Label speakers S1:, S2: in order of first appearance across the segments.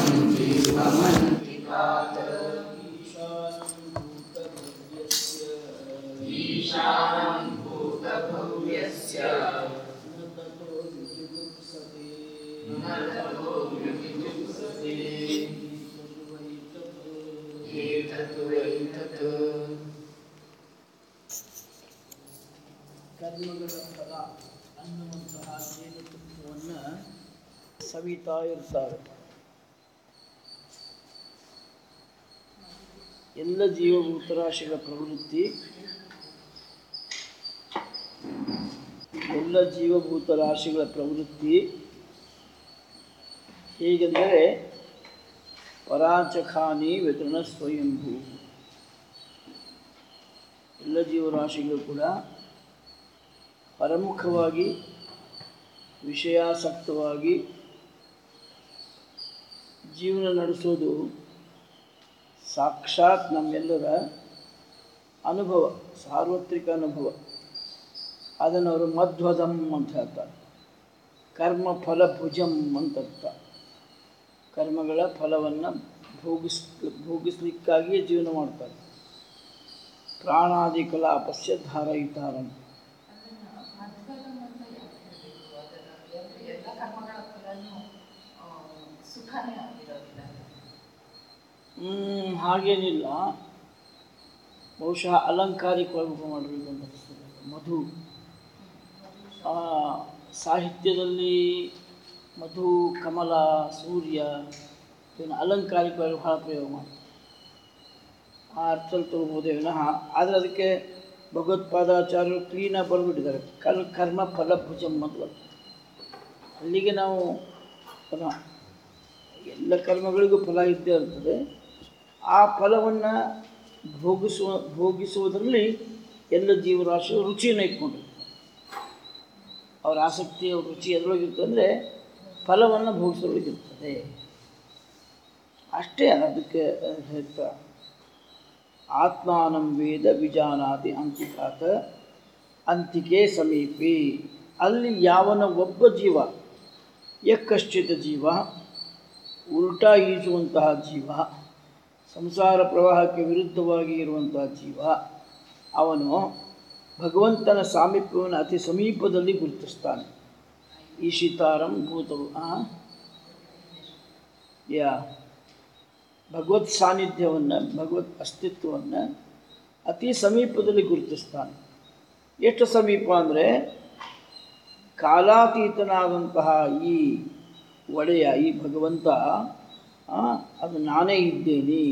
S1: ಕರ್ಮಗಳ ಫಲ ಅನ್ನುವಂತಹ ಜೀವತತ್ವವನ್ನು ಸವಿತಾ ಇರ್ತಾರೆ ಎಲ್ಲ ಜೀವಭೂತರಾಶಿಗಳ ಪ್ರವೃತ್ತಿ ಎಲ್ಲ ಜೀವಭೂತ ರಾಶಿಗಳ ಪ್ರವೃತ್ತಿ ಹೇಗೆಂದರೆ ಪರಾಚಖಾನಿ ವಿತರಣ ಸ್ವಯಂಭೂ ಎಲ್ಲ ಜೀವರಾಶಿಗಳು ಕೂಡ ಪರಮುಖವಾಗಿ ವಿಷಯಾಸಕ್ತವಾಗಿ ಜೀವನ ನಡೆಸೋದು ಸಾಕ್ಷಾತ್ ನಮ್ಮೆಲ್ಲರ ಅನುಭವ ಸಾರ್ವತ್ರಿಕ ಅನುಭವ ಅದನ್ನು ಅವರು ಮಧ್ವದಂ ಅಂತ ಹೇಳ್ತಾರೆ ಕರ್ಮ ಫಲ ಭುಜಂ ಅಂತ ಅರ್ಥ ಕರ್ಮಗಳ ಫಲವನ್ನು ಭೋಗಿಸ್ ಭೋಗಿಸ್ಲಿಕ್ಕಾಗಿಯೇ ಜೀವನ ಮಾಡ್ತಾರೆ ಪ್ರಾಣಾದಿ ಕಲಾಪಸ್ಯ ಧಾರಯಿತಾರಂ
S2: ಎಲ್ಲ ಕರ್ಮಗಳ ಫಲನೂ ಸುಖನೇ ಆಗಿರೋದಿಲ್ಲ
S1: ಹ್ಮ್, ಹಾಗೇನಿಲ್ಲ ಬಹುಶಃ ಅಲಂಕಾರಿಕವಾಗಿ ಉಪ ಮಾಡಬೇಕು ಅಂತ ಅನಿಸ್ತದೆ ಮಧು ಆ, ಸಾಹಿತ್ಯದಲ್ಲಿ ಮಧು ಕಮಲ ಸೂರ್ಯ ಇವನ್ನ ಅಲಂಕಾರಿಕವಾಗಿ ಬಹಳ ಪ್ರಯೋಗ ಮಾಡ್ತಾರೆ ಆ ಅರ್ಥದಲ್ಲಿ ತಗೋಬೋದೇ ವಿನಃ ಆದರೆ ಅದಕ್ಕೆ ಭಗವತ್ಪಾದಾಚಾರ್ಯರು ಕ್ಲೀನಾಗಿ ಬರೆದ್ಬಿಟ್ಟಿದ್ದಾರೆ ಕಲ್ ಕರ್ಮ ಫಲ ಭುಜಂ ಅಂತ ಬರ್ತದೆ. ಅಲ್ಲಿಗೆ ನಾವು ಪುನಃ ಎಲ್ಲ ಕರ್ಮಗಳಿಗೂ ಫಲ ಇದ್ದೇ ಇರ್ತದೆ ಆ ಫಲವನ್ನು ಭೋಗಿಸುವ ಭೋಗಿಸುವುದರಲ್ಲಿ ಎಲ್ಲ ಜೀವರಾಶಿಗಳು ರುಚಿಯನ್ನು ಇಟ್ಕೊಂಡಿರ್ತಾರೆ ಅವರ ಆಸಕ್ತಿ ಅವ್ರ ರುಚಿ ಎದ್ರೊಳಗಿರ್ತದೆ ಅಂದರೆ ಫಲವನ್ನು ಭೋಗಿಸೋಳಗಿರ್ತದೆ ಅಷ್ಟೇ ಅದಕ್ಕೆ ಹೇಳ್ತಾರೆ ಆತ್ಮಾನಂ ವೇದ ವಿಜಾನಾತಿ ಅಂತಿಕಾತ ಅಂತಿಕೆ ಸಮೀಪೆ ಅಲ್ಲಿ ಯಾವನ ಒಬ್ಬ ಜೀವ ಯಕ್ಕಶ್ಚಿತ ಜೀವ ಉಲ್ಟಾ ಈಜುವಂತಹ ಜೀವ ಸಂಸಾರ ಪ್ರವಾಹಕ್ಕೆ ವಿರುದ್ಧವಾಗಿ ಇರುವಂತಹ ಜೀವ ಅವನು ಭಗವಂತನ ಸಾಮೀಪ್ಯವನ್ನು ಅತಿ ಸಮೀಪದಲ್ಲಿ ಗುರುತಿಸ್ತಾನೆ ಈಶಿತಾರಂ ಭೂತವು ಆ? ಯಾ ಭಗವತ್ ಸಾನ್ನಿಧ್ಯವನ್ನು ಭಗವತ್ ಅಸ್ತಿತ್ವವನ್ನು ಅತಿ ಸಮೀಪದಲ್ಲಿ ಗುರುತಿಸ್ತಾನೆ ಎಷ್ಟು ಸಮೀಪ ಅಂದರೆ ಕಾಲಾತೀತನಾದಂತಹ ಈ ಒಡೆಯ ಈ ಭಗವಂತ ಆ, ಅದು ನಾನೇ ಇದ್ದೇನೆ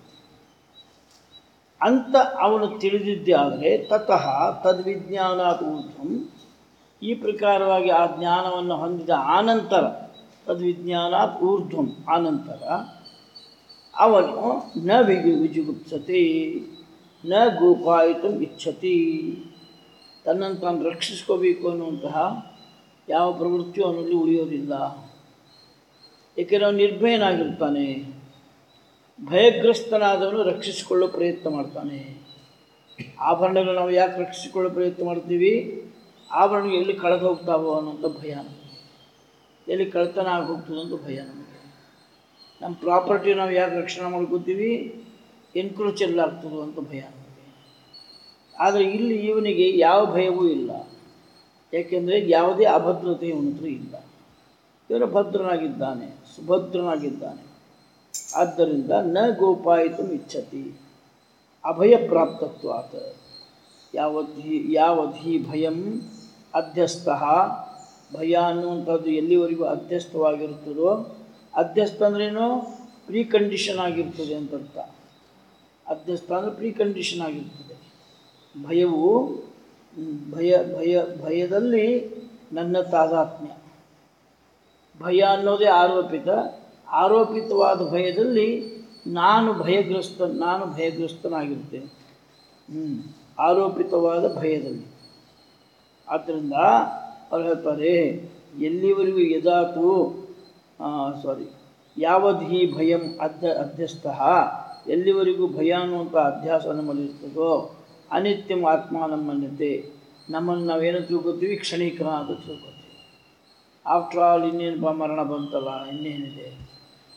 S1: ಅಂತ ಅವನು ತಿಳಿದಿದ್ದೇ ಆದರೆ ತತಃ ತದ್ವಿಜ್ಞಾನಾತ್ ಊರ್ಧ್ವಂ ಈ ಪ್ರಕಾರವಾಗಿ ಆ ಜ್ಞಾನವನ್ನು ಹೊಂದಿದ ಆನಂತರ ತದ್ವಿಜ್ಞಾನಾತ್ ಊರ್ಧ್ವಂ ಆನಂತರ ಅವನು ನ ವಿಜು ವಿಜುಗುಪ್ಸತಿ ನ ಗೋಪಾಯಿತು ಇಚ್ಛತಿ ತನ್ನನ್ನು ತಾನು ರಕ್ಷಿಸ್ಕೋಬೇಕು ಅನ್ನುವಂತಹ ಯಾವ ಪ್ರವೃತ್ತಿಯೂ ಅವನಲ್ಲಿ ಉಳಿಯೋದಿಲ್ಲ ಏಕೆಂದರೆ ಅವನು ನಿರ್ಭಯನಾಗಿರ್ತಾನೆ ಭಯಗ್ರಸ್ತನಾದವನು ರಕ್ಷಿಸಿಕೊಳ್ಳೋ ಪ್ರಯತ್ನ ಮಾಡ್ತಾನೆ ಆಭರಣಗಳು ನಾವು ಯಾಕೆ ರಕ್ಷಿಸಿಕೊಳ್ಳೋ ಪ್ರಯತ್ನ ಮಾಡ್ತೀವಿ ಆಭರಣಗಳು ಎಲ್ಲಿ ಕಳೆದು ಹೋಗ್ತಾವೋ ಅನ್ನೋಂಥ ಭಯ ನಮಗೆ ಎಲ್ಲಿ ಕಳ್ತನ ಆಗಿ ಹೋಗ್ತದೆ ಅಂತ ಭಯ ನಮಗೆ ನಮ್ಮ ಪ್ರಾಪರ್ಟಿ ನಾವು ಯಾಕೆ ರಕ್ಷಣೆ ಮಾಡ್ಕೋತೀವಿ ಎನ್ಕ್ರೋಚ್ ಆಗ್ತದೋ ಅಂತ ಭಯ ನಮಗೆ ಆದರೆ ಇಲ್ಲಿ ಇವನಿಗೆ ಯಾವ ಭಯವೂ ಇಲ್ಲ ಯಾಕೆಂದರೆ ಯಾವುದೇ ಅಭದ್ರತೆ ಇವನ ಹತ್ರ ಇಲ್ಲ ಇವನು ಭದ್ರನಾಗಿದ್ದಾನೆ ಸುಭದ್ರನಾಗಿದ್ದಾನೆ ಆದ್ದರಿಂದ ನ ಗೋಪಾಯಿತು ಇಚ್ಛತಿ ಅಭಯ ಪ್ರಾಪ್ತತ್ವಾತ್ ಯಾವಧಿ ಯಾವಧಿ ಭಯಂ ಅಧ್ಯಸ್ಥ ಭಯ ಅನ್ನುವಂಥದ್ದು ಎಲ್ಲಿವರೆಗೂ ಅಧ್ಯಸ್ಥವಾಗಿರುತ್ತದೋ ಅಧ್ಯಸ್ಥ ಅಂದ್ರೇನು ಪ್ರೀ ಕಂಡೀಷನ್ ಆಗಿರ್ತದೆ ಅಂತ ಅರ್ಥ ಅಧ್ಯಸ್ಥ ಅಂದರೆ ಪ್ರೀ ಕಂಡೀಷನ್ ಆಗಿರ್ತದೆ ಭಯವು ಹ್ಮ್, ಭಯ ಭಯ ಭಯದಲ್ಲಿ ನನ್ನ ತಾದಾತ್ಮ್ಯ ಭಯ ಅನ್ನೋದೇ ಆರೋಪಿತ ಆರೋಪಿತವಾದ ಭಯದಲ್ಲಿ ನಾನು ಭಯಗ್ರಸ್ತ ನಾನು ಭಯಗ್ರಸ್ತನಾಗಿರ್ತೇನೆ ಹ್ಞೂ ಆರೋಪಿತವಾದ ಭಯದಲ್ಲಿ ಆದ್ದರಿಂದ ಅವ್ರು ಹೇಳ್ತಾರೆ ಎಲ್ಲಿವರೆಗೂ ಯದಾತು ಸಾರಿ ಯಾವಧಿ ಭಯಂ ಅಧ್ಯ ಅಧ್ಯಸ್ಥ ಎಲ್ಲಿವರೆಗೂ ಭಯ ಅನ್ನುವಂಥ ಅಧ್ಯಾಸ ನಮ್ಮಲ್ಲಿರ್ತದೋ ಅನಿತ್ಯಂ ಆತ್ಮ ನಮ್ಮನ್ಯತೆ ನಮ್ಮನ್ನು ನಾವೇನು ತಿಳ್ಕೊತೀವಿ ಕ್ಷಣಿಕನ ಅಂತ ತಿಳ್ಕೊತೀವಿ ಆಫ್ಟರ್ ಆಲ್ ಇನ್ನೇನು ಬ ಮರಣ ಬಂತಲ್ಲ ಇನ್ನೇನಿದೆ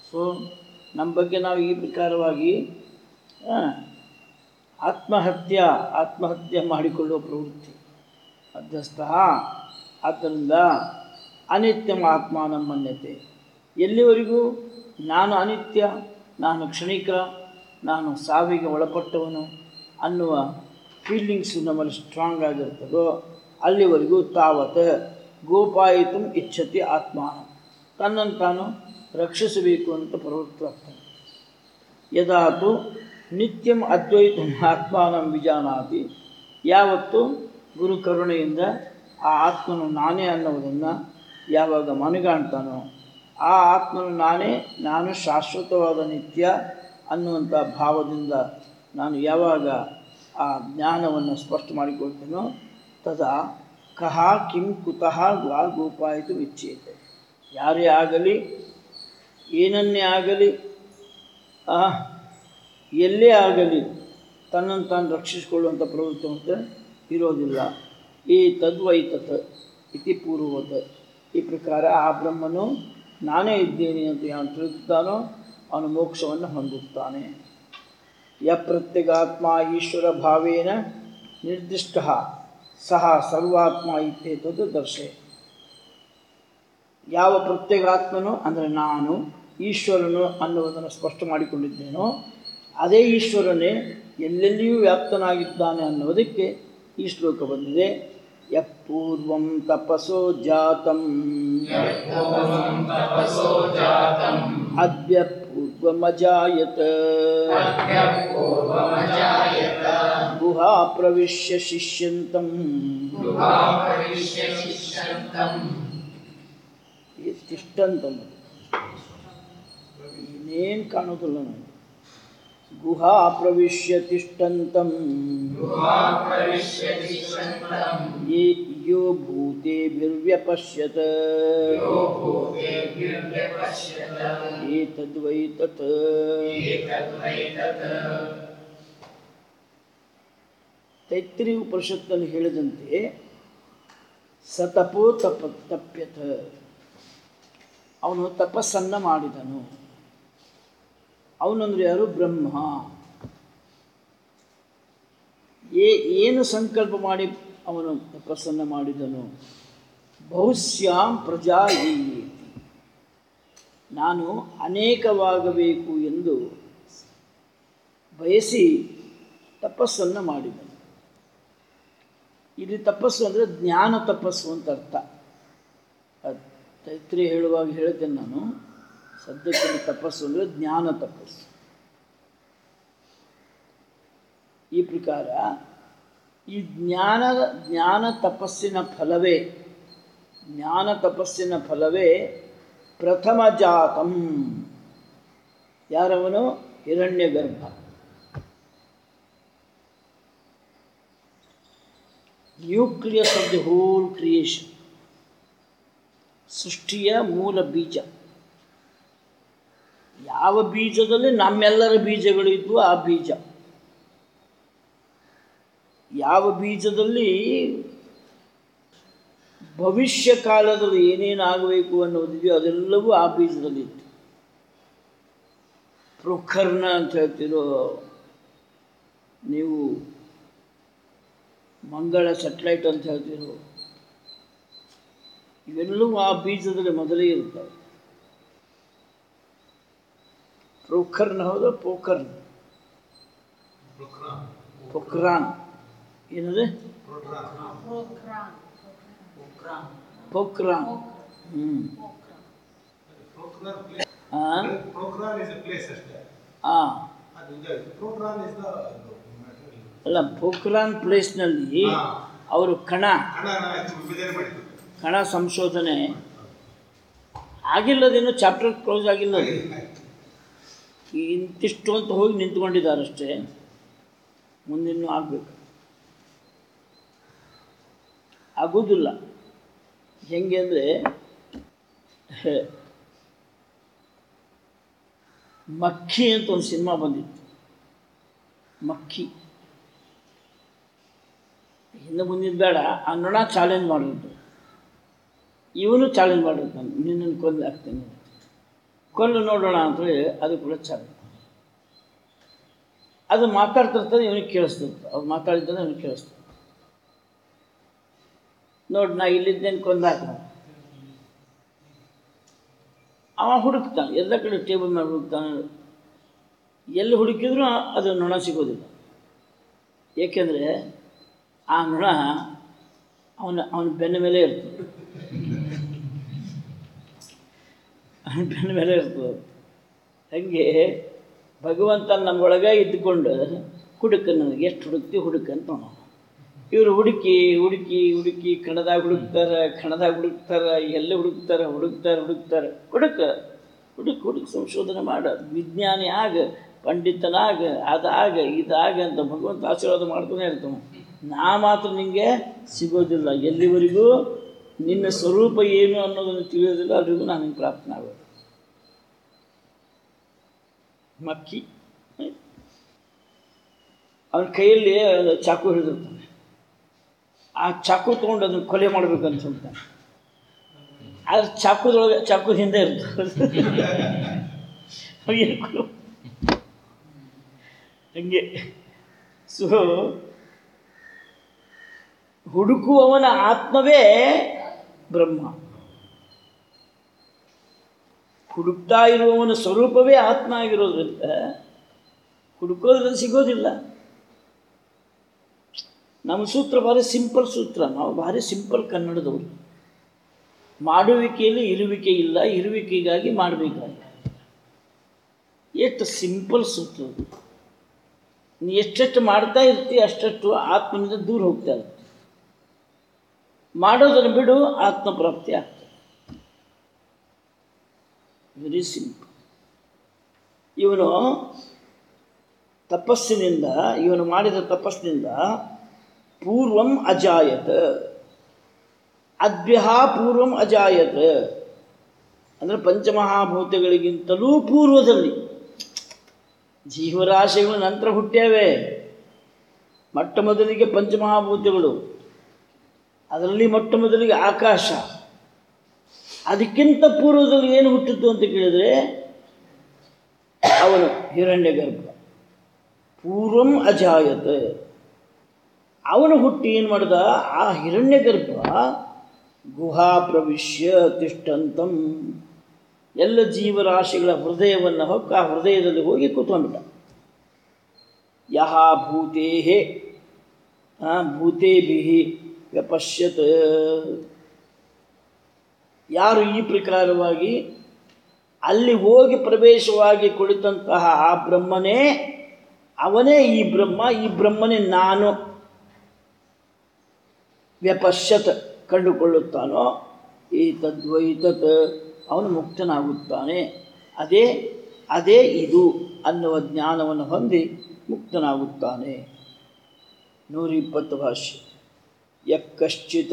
S1: ಸೊ ನಮ್ಮ ಬಗ್ಗೆ ನಾವು ಈ ಪ್ರಕಾರವಾಗಿ ಆ, ಆತ್ಮಹತ್ಯೆ ಆತ್ಮಹತ್ಯೆ ಮಾಡಿಕೊಳ್ಳುವ ಪ್ರವೃತ್ತಿ ಅಧ್ಯಸ್ಥ ಆದ್ದರಿಂದ ಅನಿತ್ಯಂ ಆತ್ಮಾನ ಮನ್ಯತೆ ಎಲ್ಲಿವರೆಗೂ ನಾನು ಅನಿತ್ಯ ನಾನು ಕ್ಷಣಿಕ ನಾನು ಸಾವಿಗೆ ಒಳಪಟ್ಟವನು ಅನ್ನುವ ಫೀಲಿಂಗ್ಸು ನಮ್ಮಲ್ಲಿ ಸ್ಟ್ರಾಂಗ್ ಆಗಿರ್ತದೋ ಅಲ್ಲಿವರೆಗೂ ತಾವತ್ ಗೋಪಾಯಿತು ಇಚ್ಛತಿ ಆತ್ಮಾನ ತನ್ನನ್ನು ತಾನು ರಕ್ಷಿಸಬೇಕು ಅಂತ ಪ್ರವೃತ್ತವಾಗ್ತಾನೆ ಯದಾತು ನಿತ್ಯಂ ಅದ್ವೈತ ಆತ್ಮಾನಂ ವಿಜಾನಾತಿ ಯಾವತ್ತು ಗುರು ಕರುಣೆಯಿಂದ ಆ ಆತ್ಮನು ನಾನೇ ಅನ್ನುವುದನ್ನು ಯಾವಾಗ ಮನಗಾಣ್ತಾನೋ ಆ ಆತ್ಮನು ನಾನೇ ನಾನು ಶಾಶ್ವತವಾದ ನಿತ್ಯ ಅನ್ನುವಂಥ ಭಾವದಿಂದ ನಾನು ಯಾವಾಗ ಆ ಜ್ಞಾನವನ್ನು ಸ್ಪಷ್ಟ ಮಾಡಿಕೊಳ್ತೇನೋ ತದಾ ಕಹ ಕಿಂ ಕುತಃ ವಾ ಗೋಪಾಯಿತು ವಿಚ್ಛೇತೆ ಯಾರೇ ಆಗಲಿ ಏನನ್ನೇ ಆಗಲಿ ಆ, ಎಲ್ಲೇ ಆಗಲಿ ತನ್ನನ್ನು ತಾನು ರಕ್ಷಿಸಿಕೊಳ್ಳುವಂಥ ಪ್ರವೃತ್ತಿ ಅಂತ ಇರೋದಿಲ್ಲ ಈ ತದ್ವೈತತ್ ಇತಿ ಪೂರ್ವವತ್ ಈ ಪ್ರಕಾರ ಆ ಬ್ರಹ್ಮನು ನಾನೇ ಇದ್ದೇನೆ ಅಂತ ಯಾವನು ತಿಳಿದುತ್ತಾನೋ ಅವನು ಮೋಕ್ಷವನ್ನು ಹೊಂದುತ್ತಾನೆ ಯ ಪ್ರತ್ಯಗಾತ್ಮ ಈಶ್ವರ ಭಾವೇನ ನಿರ್ದಿಷ್ಟ ಸಹ ಸರ್ವಾತ್ಮ ಇತ್ಯೇತದ್ದು ದರ್ಶೆ ಯಾವ ಪ್ರತ್ಯೇಗಾತ್ಮನು ಅಂದರೆ ನಾನು ಈಶ್ವರನು ಅನ್ನುವುದನ್ನು ಸ್ಪಷ್ಟ ಮಾಡಿಕೊಂಡಿದ್ದೇನೋ ಅದೇ ಈಶ್ವರನೇ ಎಲ್ಲೆಲ್ಲಿಯೂ ವ್ಯಾಪ್ತನಾಗಿದ್ದಾನೆ ಅನ್ನೋದಕ್ಕೆ ಈ ಶ್ಲೋಕ ಬಂದಿದೆ ಯಪೂರ್ವಂ ತಪಸೋ ಜಾತಂ ಅದ್ಯ ಪೂರ್ವಮಜಾಯತ ಗುಹಾ ಪ್ರವಿಶ್ಯ ಶಿಷ್ಯಂತಂ ಈ ತಿಷ್ಟಂತಂ ಇನ್ನೇನು ಕಾಣೋದಿಲ್ಲ ನನಗೆ ಗುಹಾ ಪ್ರವಿಶ್ಯ ತಿಷ್ಟಂತಂ ಯೇ ಯೋ ಭೂತೇಭಿರ್ವ್ಯಪಶ್ಯತ ಏತದ್ವೈ ತತ್ ತೈತ್ರಿ ಉಪನಿಷತ್ನಲ್ಲಿ ಹೇಳಿದಂತೆ ಸತಪೋ ತಪ ತಪ್ಯತ ಅವನು ತಪಸ್ಸನ್ನು ಮಾಡಿದನು ಅವನಂದ್ರೆ ಯಾರು ಬ್ರಹ್ಮ ಏ ಏನು ಸಂಕಲ್ಪ ಮಾಡಿ ಅವನು ತಪಸ್ಸನ್ನು ಮಾಡಿದನು ಬಹುಶ್ಯಾಂ ಪ್ರಜಾ ಹೀಯೇತಿ ನಾನು ಅನೇಕವಾಗಬೇಕು ಎಂದು ಬಯಸಿ ತಪಸ್ಸನ್ನು ಮಾಡಿದನು ಇಲ್ಲಿ ತಪಸ್ಸು ಅಂದರೆ ಜ್ಞಾನ ತಪಸ್ಸು ಅಂತ ಅರ್ಥ ಅದ್ ತೈತ್ರಿ ಹೇಳುವಾಗ ಹೇಳ್ತೇನೆ ನಾನು ಸದ್ಯಕ್ಕೆ ಇಲ್ಲಿ ತಪಸ್ಸು ಅಂದರೆ ಜ್ಞಾನ ತಪಸ್ಸು ಈ ಪ್ರಕಾರ ಈ ಜ್ಞಾನದ ಜ್ಞಾನ ತಪಸ್ಸಿನ ಫಲವೇ ಜ್ಞಾನ ತಪಸ್ಸಿನ ಫಲವೇ ಪ್ರಥಮ ಜಾತಂ ಯಾರವನು ಹಿರಣ್ಯ ಗರ್ಭ nucleus of the whole creation ಸೃಷ್ಟಿಯ ಮೂಲ ಬೀಜ ಯಾವ ಬೀಜದಲ್ಲಿ ನಮ್ಮೆಲ್ಲರ ಬೀಜಗಳು ಇದ್ವು ಆ ಬೀಜ ಯಾವ ಬೀಜದಲ್ಲಿ ಭವಿಷ್ಯ ಕಾಲದಲ್ಲಿ ಏನೇನಾಗಬೇಕು ಅನ್ನೋದಿದೆಯೋ ಅದೆಲ್ಲವೂ ಆ ಬೀಜದಲ್ಲಿ ಇತ್ತು ಪ್ರೊಖರ್ನ ಅಂತ ಹೇಳ್ತಿರೋ ನೀವು ಮಂಗಳ ಸೆಟ್ಲೈಟ್ ಅಂತ ಹೇಳ್ತಿರೋ ಇವೆಲ್ಲವೂ ಆ ಬೀಜದಲ್ಲಿ ಮೊದಲೇ ಇರ್ತವೆ ಪ್ರೊಖರ್ನ ಹೌದು ಪೋಖರ್ನ್ ಪೊಕ್ರಾನ್ ಏನದು
S2: ಪ್ರೋಗ್ರಾಮ್
S1: ಪೋಕ್ರಾನ್ ಹ್ಞೂ ಹಾಂ
S3: Procron is a place ಅಷ್ಟೇ
S1: ಹಾಂ
S3: ಅದು ಇದು Procron is the material.
S1: ಅಲ್ಲ ಪೋಕ್ರಾನ್ ಪ್ಲೇಸ್ನಲ್ಲಿ
S3: ಹಾ.
S1: ಅವರು ಕಣ
S3: ಹಣ ಆಯ್ತು ವಿಭಜನೆ ಮಾಡಿದ್ದು
S1: ಕಣ ಸಂಶೋಧನೆ ಆಗಿಲ್ಲದೇನು ಚಾಪ್ಟರ್ ಕ್ಲೋಸ್ ಆಗಿಲ್ಲ ಅದು. ಈ ಇಂತಿಷ್ಟು ಅಂತ ಹೋಗಿ ನಿಂತ್ಕೊಂಡಿದ್ದಾರಷ್ಟೇ ಮುಂದಿನ್ನೂ ಆಗಬೇಕು ಆಗೋದಿಲ್ಲ ಹೆಂಗೆ ಅಂದರೆ ಮಕ್ಕಿ ಅಂತ ಒಂದು ಸಿನಿಮಾ ಬಂದಿತ್ತು ಮಕ್ಕಿ ಹಿಂದೆ ಮುಂದಿನ ಬೇಡ ಆ ನೊಣ ಚಾಲೆಂಜ್ ಮಾಡಿದ್ದು ಇವನು ಚಾಲೆಂಜ್ ಮಾಡಿರ್ತಾನೆ ನಿನ್ನನ್ನು ಕೊಂದು ಹಾಕ್ತೇನೆ ಕೊಲ್ಲು ನೋಡೋಣ ಅಂತೇಳಿ ಅದು ಕೂಡ ಚಾಲು ಅದು ಮಾತಾಡ್ತಿರ್ತದೆ ಇವನಿಗೆ ಕೇಳಿಸ್ತಿರ್ತದೆ ಅವ್ರು ಮಾತಾಡಿದ್ರೆ ಅವನಿಗೆ ಕೇಳಿಸ್ತದೆ ನೋಡಿ ನಾ ಇಲ್ಲಿದ್ದೇನೆ ಕೊಂದಾಕ ಅವ ಹುಡುಕ್ತಾನೆ ಎಲ್ಲ ಕಡೆ ಟೇಬಲ್ ಮೇಲೆ ಹುಡುಕ್ತಾನೆ ಎಲ್ಲಿ ಹುಡುಕಿದ್ರೂ ಅದು ನೊಣ ಸಿಗೋದಿಲ್ಲ ಏಕೆಂದರೆ ಆ ನೊಣ ಅವನ ಅವನ ಬೆನ್ನ ಮೇಲೆ ಇರ್ತದೆ ಅವನ ಬೆನ್ನ ಮೇಲೆ ಇರ್ತದೆ ಹಾಗೆ ಭಗವಂತ ನಮ್ಮೊಳಗೆ ಇದ್ದುಕೊಂಡು ಹುಡುಕ ನನಗೆ ಎಷ್ಟು ಹುಡುಕ್ತಿ ಹುಡುಕಂತ ನಾವು ಇವರು ಹುಡುಕಿ ಹುಡುಕಿ ಹುಡುಕಿ ಕಣದಾಗ ಹುಡುಕ್ತಾರೆ ಕಣದಾಗ ಹುಡುಕ್ತಾರೆ ಎಲ್ಲಿ ಹುಡುಕ್ತಾರೆ ಹುಡುಕ್ತಾರೆ ಹುಡುಕ್ತಾರೆ ಹುಡುಕ ಹುಡುಕ್ ಹುಡುಕ್ ಸಂಶೋಧನೆ ಮಾಡ ವಿಜ್ಞಾನಿ ಆಗ ಪಂಡಿತನಾಗ ಅದಾಗ ಇದಾಗ ಅಂತ ಭಗವಂತ ಆಶೀರ್ವಾದ ಮಾಡ್ತಾನೆ ಇರ್ತಾನೆ ನಾ ಮಾತ್ರ ನಿಮಗೆ ಸಿಗೋದಿಲ್ಲ ಎಲ್ಲಿವರೆಗೂ ನಿನ್ನ ಸ್ವರೂಪ ಏನು ಅನ್ನೋದನ್ನು ತಿಳಿಯೋದಿಲ್ಲ ಅಲ್ಲಿಗೂ ನಾನು ನಿಂಗೆ ಪ್ರಾಪ್ತನಾಗೋದು ಮಕ್ಕಿ ಅವನ ಕೈಯಲ್ಲಿ ಒಂದು ಚಾಕು ಹಿಡಿದಿರ್ತಾನೆ ಆ ಚಾಕು ತೊಗೊಂಡು ಅದನ್ನು ಕೊಲೆ ಮಾಡ್ಬೇಕಂತ ಹೇಳ್ತಾನೆ ಆದ್ರೆ ಚಾಕುದೊಳಗೆ ಚಾಕು ಹಿಂದೆ ಇರ್ತದೆ ಅವ್ನು ಏನ್ ಕೊಲೆ ಮಾಡ್- ಹಂಗೆ ಸೊ ಹುಡುಕುವವನ ಆತ್ಮವೇ ಬ್ರಹ್ಮ ಹುಡುಕ್ತಾ ಇರುವವನ ಸ್ವರೂಪವೇ ಆತ್ಮ ಆಗಿರೋದ್ರಿಂದ ಹುಡುಕೋದ್ರಲ್ಲಿ ಸಿಗೋದಿಲ್ಲ ನಮ್ಮ ಸೂತ್ರ ಭಾರಿ ಸಿಂಪಲ್ ಸೂತ್ರ ನಾವು ಭಾರಿ ಸಿಂಪಲ್ ಕನ್ನಡದವರು ಮಾಡುವಿಕೆಯಲ್ಲಿ ಇರುವಿಕೆ ಇಲ್ಲ ಇರುವಿಕೆಗಾಗಿ ಮಾಡಬೇಕಾಗಿ ಎಷ್ಟು ಸಿಂಪಲ್ ಸೂತ್ರ ಅದು ನೀ ಎಷ್ಟೆಷ್ಟು ಮಾಡ್ತಾ ಇರ್ತೀಯ ಅಷ್ಟಷ್ಟು ಆತ್ಮನಿಂದ ದೂರ ಹೋಗ್ತಾ ಇರ್ತೀಯ ಮಾಡೋದನ್ನು ಬಿಡು ಆತ್ಮ ಪ್ರಾಪ್ತಿ ಆಗ್ತದೆ ವೆರಿ ಸಿಂಪಲ್ ಇವನು ತಪಸ್ಸಿನಿಂದ ಇವನು ಮಾಡಿದ ತಪಸ್ಸಿನಿಂದ ಪೂರ್ವಂ ಅಜಾಯತ್ ಅದ್ಭ್ಯ ಪೂರ್ವಂ ಅಜಾಯತ್ ಅಂದರೆ ಪಂಚಮಹಾಭೂತಗಳಿಗಿಂತಲೂ ಪೂರ್ವದಲ್ಲಿ ಜೀವರಾಶಿಗಳು ನಂತರ ಹುಟ್ಟ್ಯಾವೆ ಮೊಟ್ಟ ಮೊದಲಿಗೆ ಪಂಚಮಹಾಭೂತಗಳು ಅದರಲ್ಲಿ ಮೊಟ್ಟ ಮೊದಲಿಗೆ ಆಕಾಶ ಅದಕ್ಕಿಂತ ಪೂರ್ವದಲ್ಲಿ ಏನು ಹುಟ್ಟಿತ್ತು ಅಂತ ಕೇಳಿದರೆ ಅವನು ಹಿರಣ್ಯ ಗರ್ಭ ಪೂರ್ವಂ ಅಜಾಯತ್ ಅವನು ಹುಟ್ಟಿ ಏನು ಮಾಡ್ದ ಆ ಹಿರಣ್ಯ ಗರ್ಭ ಗುಹಾ ಪ್ರವಿಶ್ಯ ತಿಷ್ಟಂತಂ ಎಲ್ಲ ಜೀವರಾಶಿಗಳ ಹೃದಯವನ್ನು ಹೊಕ್ಕ ಆ ಹೃದಯದಲ್ಲಿ ಹೋಗಿ ಕೂತ್ಕೊಂಡ್ಬಿಟ್ಟ ಯಹ ಭೂತೇ ಭೂತೇಭಿ ವ್ಯಪಶ್ಯತ್ ಯಾರು ಈ ಪ್ರಕಾರವಾಗಿ ಅಲ್ಲಿ ಹೋಗಿ ಪ್ರವೇಶವಾಗಿ ಕುಳಿತಂತಹ ಆ ಬ್ರಹ್ಮನೇ ಅವನೇ ಈ ಬ್ರಹ್ಮ ಈ ಬ್ರಹ್ಮನೇ ನಾನು ವ್ಯಪಶ್ಯತ್ ಕಂಡುಕೊಳ್ಳುತ್ತಾನೋ ಈ ತದ್ವೈತತ್ ಅವನು ಮುಕ್ತನಾಗುತ್ತಾನೆ ಅದೇ ಅದೇ ಇದು ಅನ್ನುವ ಜ್ಞಾನವನ್ನು ಹೊಂದಿ ಮುಕ್ತನಾಗುತ್ತಾನೆ ನೂರಿಪ್ಪತ್ತು ಭಾಷೆ ಯಕ್ಕಶ್ಚಿತ್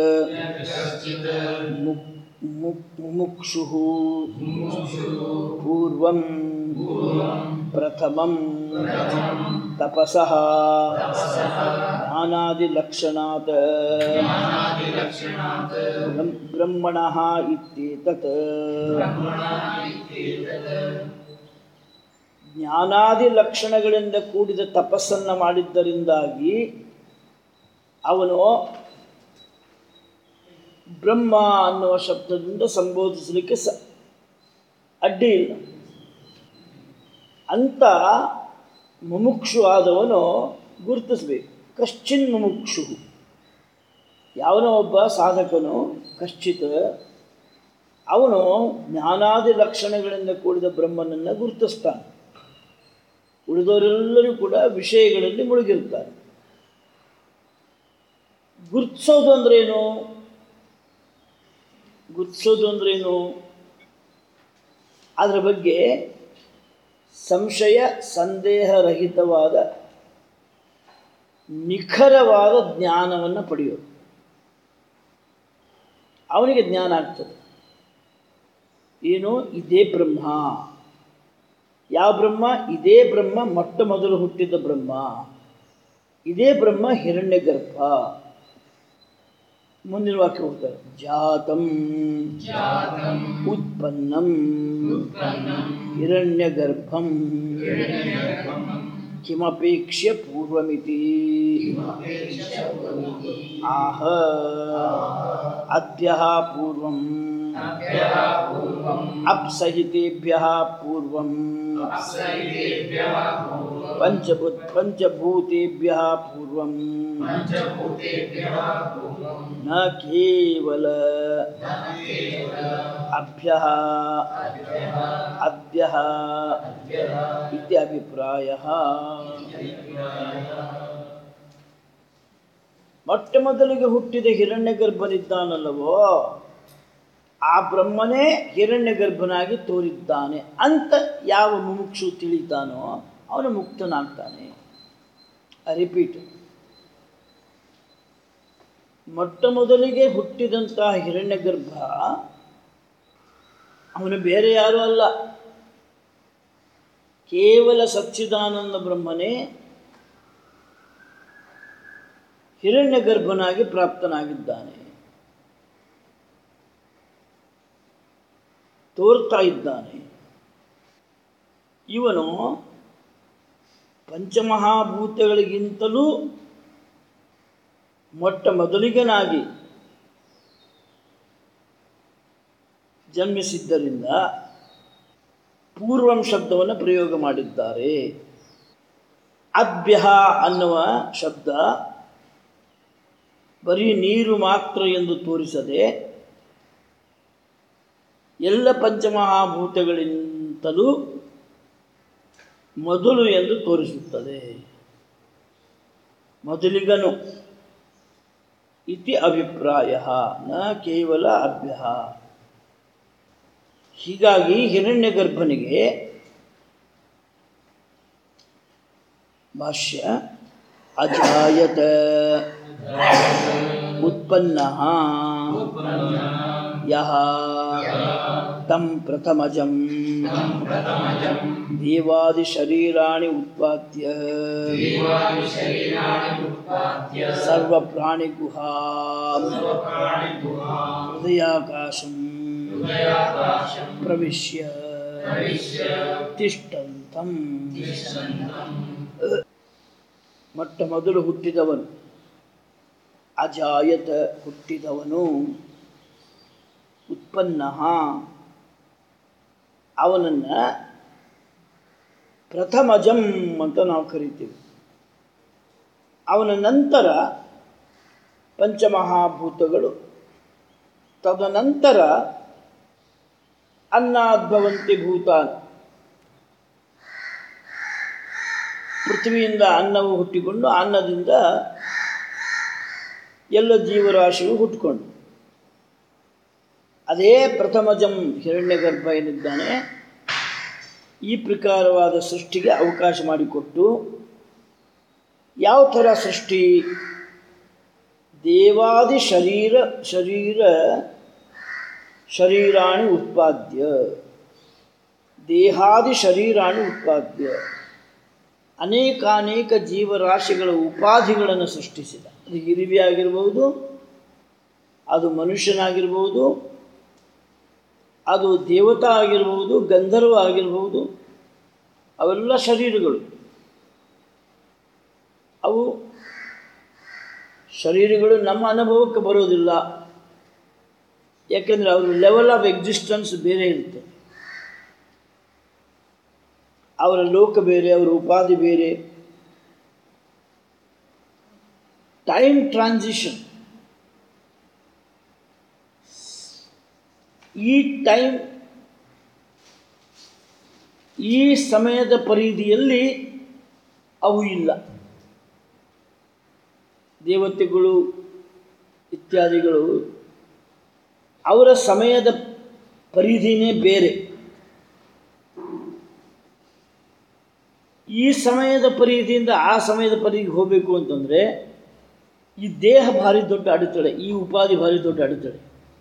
S1: ಮುಕ್ ಮುಕ್ ಮುಕ್ಷು ಪೂರ್ವಂ ಪ್ರಥಮಂ ತಪಸಃ ಜ್ಞಾನಾದಿಲಕ್ಷಣಾತ್ ಬ್ರಹ್ಮ- ಬ್ರಹ್ಮಣಃ ಇತ್ಯೇತತ್ ಜ್ಞಾನಾದಿ ಲಕ್ಷಣಗಳಿಂದ ಕೂಡಿದ ತಪಸ್ಸನ್ನು ಮಾಡಿದ್ದರಿಂದಾಗಿ ಅವನು ಬ್ರಹ್ಮ ಅನ್ನುವ ಶಬ್ದದಿಂದ ಸಂಬೋಧಿಸಲಿಕ್ಕೆ ಸ ಅಡ್ಡಿ ಇಲ್ಲ ಅಂತ ಮುಮುಕ್ಷು ಆದವನು ಗುರುತಿಸಬೇಕು ಕಶ್ಚಿನ್ ಮುಮುಕ್ಷು ಯಾವನೋ ಒಬ್ಬ ಸಾಧಕನು ಕಶ್ಚಿತ್ ಅವನು ಜ್ಞಾನಾದಿ ಲಕ್ಷಣಗಳಿಂದ ಕೂಡಿದ ಬ್ರಹ್ಮನನ್ನು ಗುರುತಿಸ್ತಾನೆ ಉಳಿದವರೆಲ್ಲರೂ ಕೂಡ ವಿಷಯಗಳಲ್ಲಿ ಮುಳುಗಿರ್ತಾರೆ ಗುರುತಿಸೋದು ಅಂದ್ರೇನು ಗುರುತಿಸೋದು ಅಂದ್ರೇನು ಅದರ ಬಗ್ಗೆ ಸಂಶಯ ಸಂದೇಹರಹಿತವಾದ ನಿಖರವಾದ ಜ್ಞಾನವನ್ನು ಪಡೆಯೋದು ಅವನಿಗೆ ಜ್ಞಾನ ಆಗ್ತದೆ ಏನು ಇದೇ ಬ್ರಹ್ಮ ಯಾವ ಬ್ರಹ್ಮ ಇದೇ ಬ್ರಹ್ಮ ಮೊಟ್ಟ ಮೊದಲು ಹುಟ್ಟಿದ ಬ್ರಹ್ಮ ಇದೇ ಬ್ರಹ್ಮ ಹಿರಣ್ಯ ಗರ್ಭ ಮುಂದಿನ ವಾಕ್ಯ ಹೋಗ್ತಾರೆ ಜಾತಂ ಉತ್ಪನ್ನಂ ಹಿರಣ್ಯಗರ್ಭಂ ಕಿಮಪೇಕ್ಷ್ಯ ಪೂರ್ವಮಿತಿ ಆಹ ಅದ್ಯ ಪೂರ್ವಂ ಅಪ್ಸಹಿತೇಭ್ಯ ಪೂರ್ವಂ ಪಂಚಭೂತ್ ಪಂಚಭೂತೇಭ್ಯ ಪೂರ್ವಂ ನ ಕೇವಲ ಅಭ್ಯ ಅದ್ಯ ಇತ್ಯಭಿಪ್ರಾಯ ಮೊಟ್ಟ ಮೊದಲಿಗೆ ಹುಟ್ಟಿದ ಹಿರಣ್ಯಗರ್ಭನಿದ್ದಾನಲ್ಲವೋ ಆ ಬ್ರಹ್ಮನೇ ಹಿರಣ್ಯಗರ್ಭನಾಗಿ ತೋರಿದ್ದಾನೆ ಅಂತ ಯಾವ ಮುಮುಕ್ಷು ತಿಳಿತಾನೋ ಅವನು ಮುಕ್ತನಾಗ್ತಾನೆ ರಿಪೀಟ್ ಮೊಟ್ಟ ಮೊದಲಿಗೆ ಹುಟ್ಟಿದಂತಹ ಹಿರಣ್ಯಗರ್ಭ ಅವನು ಬೇರೆ ಯಾರೂ ಅಲ್ಲ ಕೇವಲ ಸಚ್ಚಿದಾನಂದ ಬ್ರಹ್ಮನೇ ಹಿರಣ್ಯಗರ್ಭನಾಗಿ ಪ್ರಾಪ್ತನಾಗಿದ್ದಾನೆ ತೋರ್ತಾ ಇದ್ದಾನೆ ಇವನು ಪಂಚಮಹಾಭೂತಗಳಿಗಿಂತಲೂ ಮೊಟ್ಟ ಮೊದಲಿಗನಾಗಿ ಜನ್ಮಿಸಿದ್ದರಿಂದ ಪೂರ್ವಂ ಶಬ್ದವನ್ನು ಪ್ರಯೋಗ ಮಾಡಿದ್ದಾರೆ ಅಭ್ಯ ಅನ್ನುವ ಶಬ್ದ ಬರೀ ನೀರು ಮಾತ್ರ ಎಂದು ತೋರಿಸದೆ ಎಲ್ಲ ಪಂಚಮಹಾಭೂತಗಳಿಂತಲೂ ಮೊದಲು ಎಂದು ತೋರಿಸುತ್ತದೆ ಮೊದಲಿಗನು ಇತಿ ಅಭಿಪ್ರಾಯ ನ ಕೇವಲ ಅಭ್ಯ ಹೀಗಾಗಿ ಹಿರಣ್ಯಗರ್ಭನಿಗೆ ಭಾಷ್ಯ ಅಜಾಯತ ಉತ್ಪನ್ನ ಯಹ ತಂ ಪ್ರಥಮಜಂ ದೇವಾದಿಶರೀರಾಣಿ ಉತ್ಪಾದ್ಯ ಸರ್ವಪ್ರಾಣಿಗುಹಾ ಹೃದಯಾಕಾಶಂ ಪ್ರವಿಶ್ಯ ತಿಷ್ಟಂತಂ ಮೊಟ್ಟ ಮೊದಲು ಹುಟ್ಟಿದವನು ಅಜಾಯತ ಹುಟ್ಟಿದವನು ಉತ್ಪನ್ನ ಅವನನ್ನು ಪ್ರಥಮಜಂ ಅಂತ ನಾವು ಕರಿತೀವಿ ಅವನ ನಂತರ ಪಂಚಮಹಾಭೂತಗಳು ತದನಂತರ ಅನ್ನಾದ್ಭವಂತಿ ಭೂತಾನ್ ಪೃಥ್ವಿಯಿಂದ ಅನ್ನವು ಹುಟ್ಟಿಕೊಂಡು ಅನ್ನದಿಂದ ಎಲ್ಲ ಜೀವರಾಶಿಯು ಹುಟ್ಟಿಕೊಂಡು ಅದೇ ಪ್ರಥಮಜಂ ಹಿರಣ್ಯಗರ್ಭ ಏನಿದ್ದಾನೆ ಈ ಪ್ರಕಾರವಾದ ಸೃಷ್ಟಿಗೆ ಅವಕಾಶ ಮಾಡಿಕೊಟ್ಟು ಯಾವ ಥರ ಸೃಷ್ಟಿ ದೇವಾದಿ ಶರೀರ ಶರೀರ ಶರೀರಾಣಿ ಉತ್ಪಾದ್ಯ ದೇಹಾದಿ ಶರೀರಾಣಿ ಉತ್ಪಾದ್ಯ ಅನೇಕಾನೇಕ ಜೀವರಾಶಿಗಳ ಉಪಾಧಿಗಳನ್ನು ಸೃಷ್ಟಿಸಿದ ಅದು ಇರುವೆ ಆಗಿರ್ಬೋದು ಅದು ಮನುಷ್ಯನಾಗಿರ್ಬೋದು ಅದು ದೇವತಾ ಆಗಿರ್ಬೋದು ಗಂಧರ್ವ ಆಗಿರ್ಬೋದು ಅವೆಲ್ಲ ಶರೀರಗಳು ಅವು ಶರೀರಗಳು ನಮ್ಮ ಅನುಭವಕ್ಕೆ ಬರೋದಿಲ್ಲ ಯಾಕೆಂದರೆ ಅವ್ರ ಲೆವೆಲ್ ಆಫ್ ಎಕ್ಸಿಸ್ಟೆನ್ಸ್ ಬೇರೆ ಇರುತ್ತೆ ಅವರ ಲೋಕ ಬೇರೆ ಅವರ ಉಪಾಧಿ ಬೇರೆ ಟೈಮ್ ಟ್ರಾನ್ಸಿಷನ್ ಈ ಟೈಮ್ ಈ ಸಮಯದ ಪರಿಧಿಯಲ್ಲಿ ಅವು ಇಲ್ಲ ದೇವತೆಗಳು ಇತ್ಯಾದಿಗಳು ಅವರ ಸಮಯದ ಪರಿಧಿನೇ ಬೇರೆ ಈ ಸಮಯದ ಪರಿಧಿಯಿಂದ ಆ ಸಮಯದ ಪರಿಧಿಗೆ ಹೋಗಬೇಕು ಅಂತಂದರೆ ಈ ದೇಹ ಭಾರಿ ದೊಡ್ಡ ಅಡೆತಡೆ ಈ ಉಪಾಧಿ ಭಾರಿ ದೊಡ್ಡ ಅಡೆತಡೆ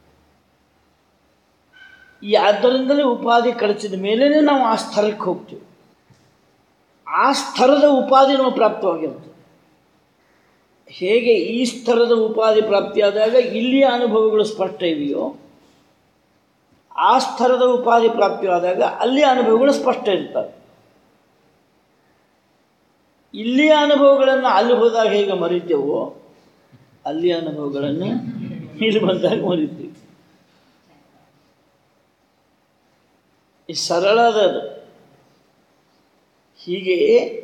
S1: ಈ ಆದ್ದರಿಂದಲೇ ಉಪಾಧಿ ಕಳಚಿದ ಮೇಲೇ ನಾವು ಆ ಸ್ಥಳಕ್ಕೆ ಹೋಗ್ತೀವಿ ಆ ಸ್ಥಳದ ಉಪಾಧಿ ನಾವು ಪ್ರಾಪ್ತವಾಗಿರುತ್ತೆ ಹೇಗೆ ಈ ಸ್ತರದ ಉಪಾಧಿ ಪ್ರಾಪ್ತಿಯಾದಾಗ ಇಲ್ಲಿಯ ಅನುಭವಗಳು ಸ್ಪಷ್ಟ ಇವೆಯೋ ಆ ಸ್ತರದ ಉಪಾಧಿ ಪ್ರಾಪ್ತಿಯಾದಾಗ ಅಲ್ಲಿಯ ಅನುಭವಗಳು ಸ್ಪಷ್ಟ ಇರ್ತವೆ ಇಲ್ಲಿಯ ಅನುಭವಗಳನ್ನು ಅಲ್ಲಿ ಹೋದಾಗ ಹೇಗೆ ಮರಿತೇವೋ ಅಲ್ಲಿಯ ಅನುಭವಗಳನ್ನು ಇಲ್ಲಿ ಬಂದಾಗ ಮರಿತೀವಿ ಈ ಸರಳದ ಅದು. ಹೀಗೆ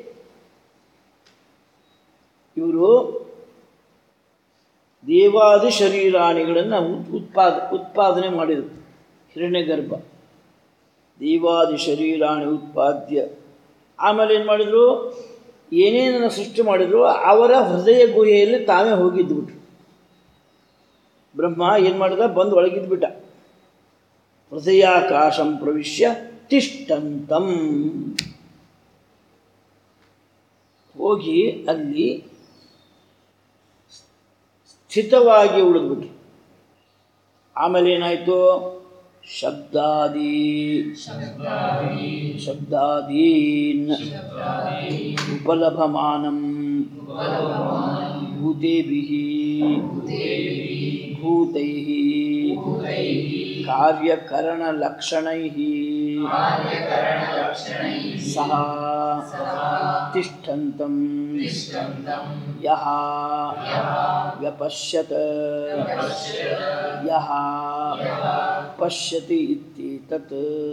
S1: ಇವರು ದೇವಾದಿ ಶರೀರಾಣಿಗಳನ್ನು ಉತ್ಪಾದ ಉತ್ಪಾದನೆ ಮಾಡಿದರು ಹಿರಣ್ಯಗರ್ಭ ದೇವಾದಿ ಶರೀರಾಣಿ ಉತ್ಪಾದ್ಯ ಆಮೇಲೆ ಏನು ಮಾಡಿದರು ಏನೇನನ್ನು ಸೃಷ್ಟಿ ಮಾಡಿದ್ರು ಅವರ ಹೃದಯ ಗುಹೆಯಲ್ಲಿ ತಾವೇ ಹೋಗಿದ್ದು ಬಿಟ್ರು ಬ್ರಹ್ಮ ಏನು ಮಾಡಿದ ಬಂದು ಒಳಗಿದ್ದು ಬಿಟ್ಟ ಹೃದಯಾಕಾಶಂ ಪ್ರವಿಶ್ಯ ತಿಷ್ಟಂತಂ ಹೋಗಿ ಅಲ್ಲಿ ಸ್ಥಿತವಾಗಿ ಉಳಿದ್ಬಿಟ್ರು ಆಮೇಲೆ ಏನಾಯಿತು ಶಬ್ದಾದಿ ಶಬ್ದಾದೀನ್ ಉಪಲಭಮಾನಂ ಭೂತೇಭಿಃ ಭೂತೈಃ ಕಾರ್ಯಕರಣಲಕ್ಷಣೈಃ ಸಹ ತಿಷ್ಠಂತಂ ಯಃ ವ್ಯಪಶ್ಯತ ಯಃ ಪಶ್ಯತಿ ಇತ್ಯೇತತ್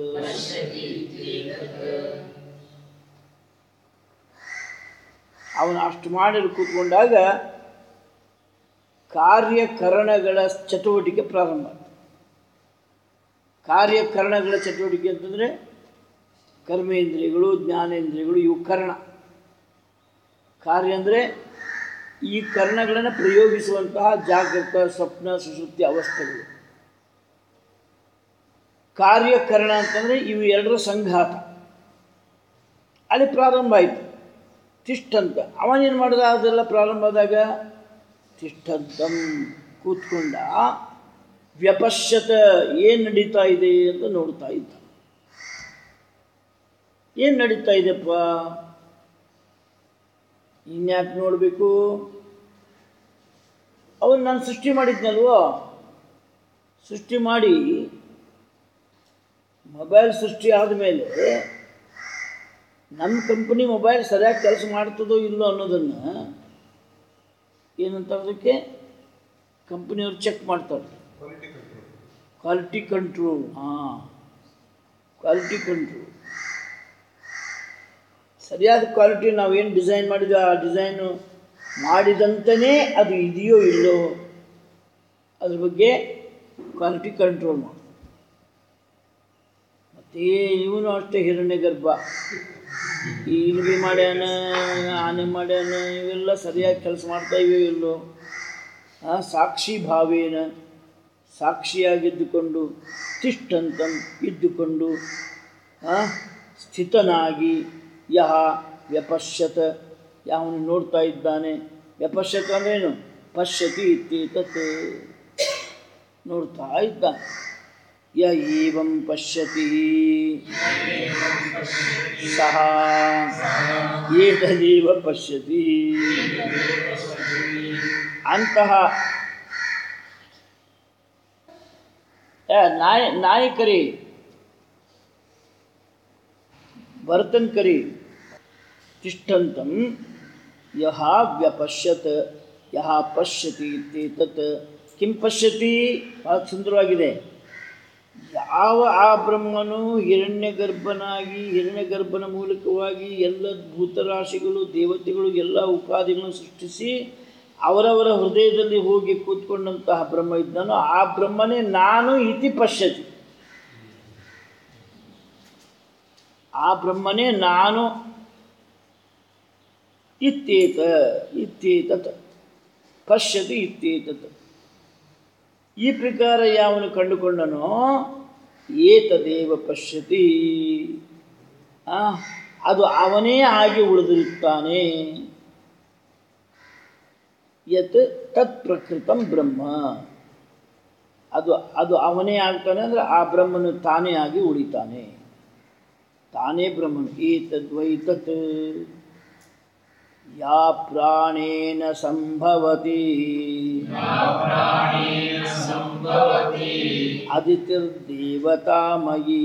S1: ಅವನು ಅಷ್ಟು ಮಾಡಿ ಕೂತ್ಕೊಂಡಾಗ ಕಾರ್ಯಕರಣಗಳ ಚಟುವಟಿಕೆ ಪ್ರಾರಂಭ ಆಯ್ತು. ಕಾರ್ಯಕರಣಗಳ ಚಟುವಟಿಕೆ ಅಂತಂದರೆ ಕರ್ಮೇಂದ್ರಿಯಗಳು ಜ್ಞಾನೇಂದ್ರಿಯಗಳು ಇವು ಕರ್ಣ ಕಾರ್ಯ ಅಂದರೆ ಈ ಕರ್ಣಗಳನ್ನು ಪ್ರಯೋಗಿಸುವಂತಹ ಜಾಗೃತ ಸ್ವಪ್ನ ಸುಶುದ್ಧಿ ಅವಸ್ಥೆಗಳು ಕಾರ್ಯಕರಣ ಅಂತಂದರೆ ಇವು ಎರಡರ ಸಂಘಾತ ಅಲ್ಲಿ ಪ್ರಾರಂಭ ಆಯಿತು ತಿಷ್ಟಂತ ಅವನೇನು ಮಾಡಿದ ಅದೆಲ್ಲ ಪ್ರಾರಂಭ ಆದಾಗ ತಿಷ್ಟಂತಂ ಕೂತ್ಕೊಂಡ ವ್ಯಪಶ್ಯತ ಏನು ನಡೀತಾ ಇದೆ ಅಂತ ನೋಡ್ತಾ ಇದ್ದ ಏನು ನಡೀತಾ ಇದೆಪ್ಪ ಇನ್ಯಾಕೆ ನೋಡಬೇಕು ಅವನು ನಾನು ಸೃಷ್ಟಿ ಮಾಡಿದ್ನಲ್ವೋ ಸೃಷ್ಟಿ ಮಾಡಿ ಮೊಬೈಲ್ ಸೃಷ್ಟಿ ಆದಮೇಲೆ ನಮ್ಮ ಕಂಪನಿ ಮೊಬೈಲ್ ಸರಿಯಾಗಿ ಕೆಲಸ ಮಾಡ್ತದೋ ಇಲ್ಲೋ ಅನ್ನೋದನ್ನು ಏನಂತ ಅದಕ್ಕೆ ಕಂಪನಿಯವ್ರು ಚೆಕ್ ಮಾಡ್ತಾರೆ
S3: ಕ್ವಾಲಿಟಿ ಕಂಟ್ರೋಲ್
S1: ಕ್ವಾಲಿಟಿ ಕಂಟ್ರೋಲ್ ಹಾಂ ಕ್ವಾಲಿಟಿ ಕಂಟ್ರೋಲ್ ಸರಿಯಾದ ಕ್ವಾಲಿಟಿ ನಾವು ಏನು ಡಿಸೈನ್ ಮಾಡಿದ್ವಿ ಆ ಡಿಸೈನು ಮಾಡಿದಂತೆಯೇ ಅದು ಇದೆಯೋ ಇಲ್ಲೋ ಅದ್ರ ಬಗ್ಗೆ ಕ್ವಾಲಿಟಿ ಕಂಟ್ರೋಲ್ ಮಾಡಿ ಮತ್ತು ಇವನು ಅಷ್ಟೇ ಹಿರಣ್ಯ ಗರ್ಭ ಈ ಇಲ್ಬಿ ಮಾಡ್ಯಾನ ಆನೆ ಮಾಡ್ಯಾನ ಇವೆಲ್ಲ ಸರಿಯಾಗಿ ಕೆಲಸ ಮಾಡ್ತಾ ಇವೆ ಇಲ್ಲೋ ಆ, ಸಾಕ್ಷಿ ಭಾವೇನ ಸಾಕ್ಷಿಯಾಗಿದ್ದುಕೊಂಡು ತಿಷ್ಟಂತಂ ಇದ್ದುಕೊಂಡು ಆ, ಸ್ಥಿತನಾಗಿ ಯಹ ವ್ಯಪಶ್ಯತ ಯಾವನು ನೋಡ್ತಾ ಇದ್ದಾನೆ ವ್ಯಪಶ್ಯತ ಅಂದ್ರೇನು ಪಶ್ಯತಿ ಇತ್ಯೇತತ್ ನೋಡ್ತಾ ಇದ್ದಾನೆ ಯ ಏವಂ ಪಶ್ಯತಿ ಸಹ ಏತದೇವ ಪಶ್ಯತಿ ಅಂತಹ ಏ, ನಾಯಿ ನಾಯಿ ಕರಿ ಭರತನ್ ಕರಿ ತಿಷ್ಠಂತಂ ಯಹ ವ್ಯಪಶ್ಯತ್ ಯಹ ಪಶ್ಯತಿ ಇತ್ಯೇತತ್ ಕಿಂ ಪಶ್ಯತಿ ಭಾಳ ಸುಂದರವಾಗಿದೆ ಯಾವ ಆ ಬ್ರಹ್ಮನು ಹಿರಣ್ಯ ಗರ್ಭನಾಗಿ ಹಿರಣ್ಯ ಗರ್ಭನ ಮೂಲಕವಾಗಿ ಎಲ್ಲ ಭೂತರಾಶಿಗಳು ದೇವತೆಗಳು ಎಲ್ಲ ಉಪಾಧಿಗಳನ್ನು ಸೃಷ್ಟಿಸಿ ಅವರವರ ಹೃದಯದಲ್ಲಿ ಹೋಗಿ ಕೂತ್ಕೊಂಡಂತಹ ಬ್ರಹ್ಮ ಇದ್ದಾನೋ ಆ ಬ್ರಹ್ಮನೇ ನಾನು ಇತಿ ಪಶ್ಯತಿ ಆ ಬ್ರಹ್ಮನೇ ನಾನು ಇತ್ಯೇತ ಇತ್ಯೇತತ್ ಪಶ್ಯತಿ ಇತ್ಯೇತತ್ ಈ ಪ್ರಕಾರ ಯಾವನು ಕಂಡುಕೊಂಡನೋ ಏತದೇವ ಪಶ್ಯತಿ ಆ, ಅದು ಅವನೇ ಆಗಿ ಉಳಿದಿರುತ್ತಾನೆ ಯತ್ ತತ್ ಪ್ರಕೃತಂ ಬ್ರಹ್ಮ ಅದು ಅದು ಅವನೇ ಆಗ್ತಾನೆ ಅಂದರೆ ಆ ಬ್ರಹ್ಮನು ತಾನೇ ಆಗಿ ಉಳಿತಾನೆ ತಾನೇ ಬ್ರಹ್ಮನು ಏತದ್ವೈ ತತ್ ಯಾ ಪ್ರಾಣೇನ ಸಂಭವತಿ ಅದಿತಿರ್ದೇವತಾಮಯೀ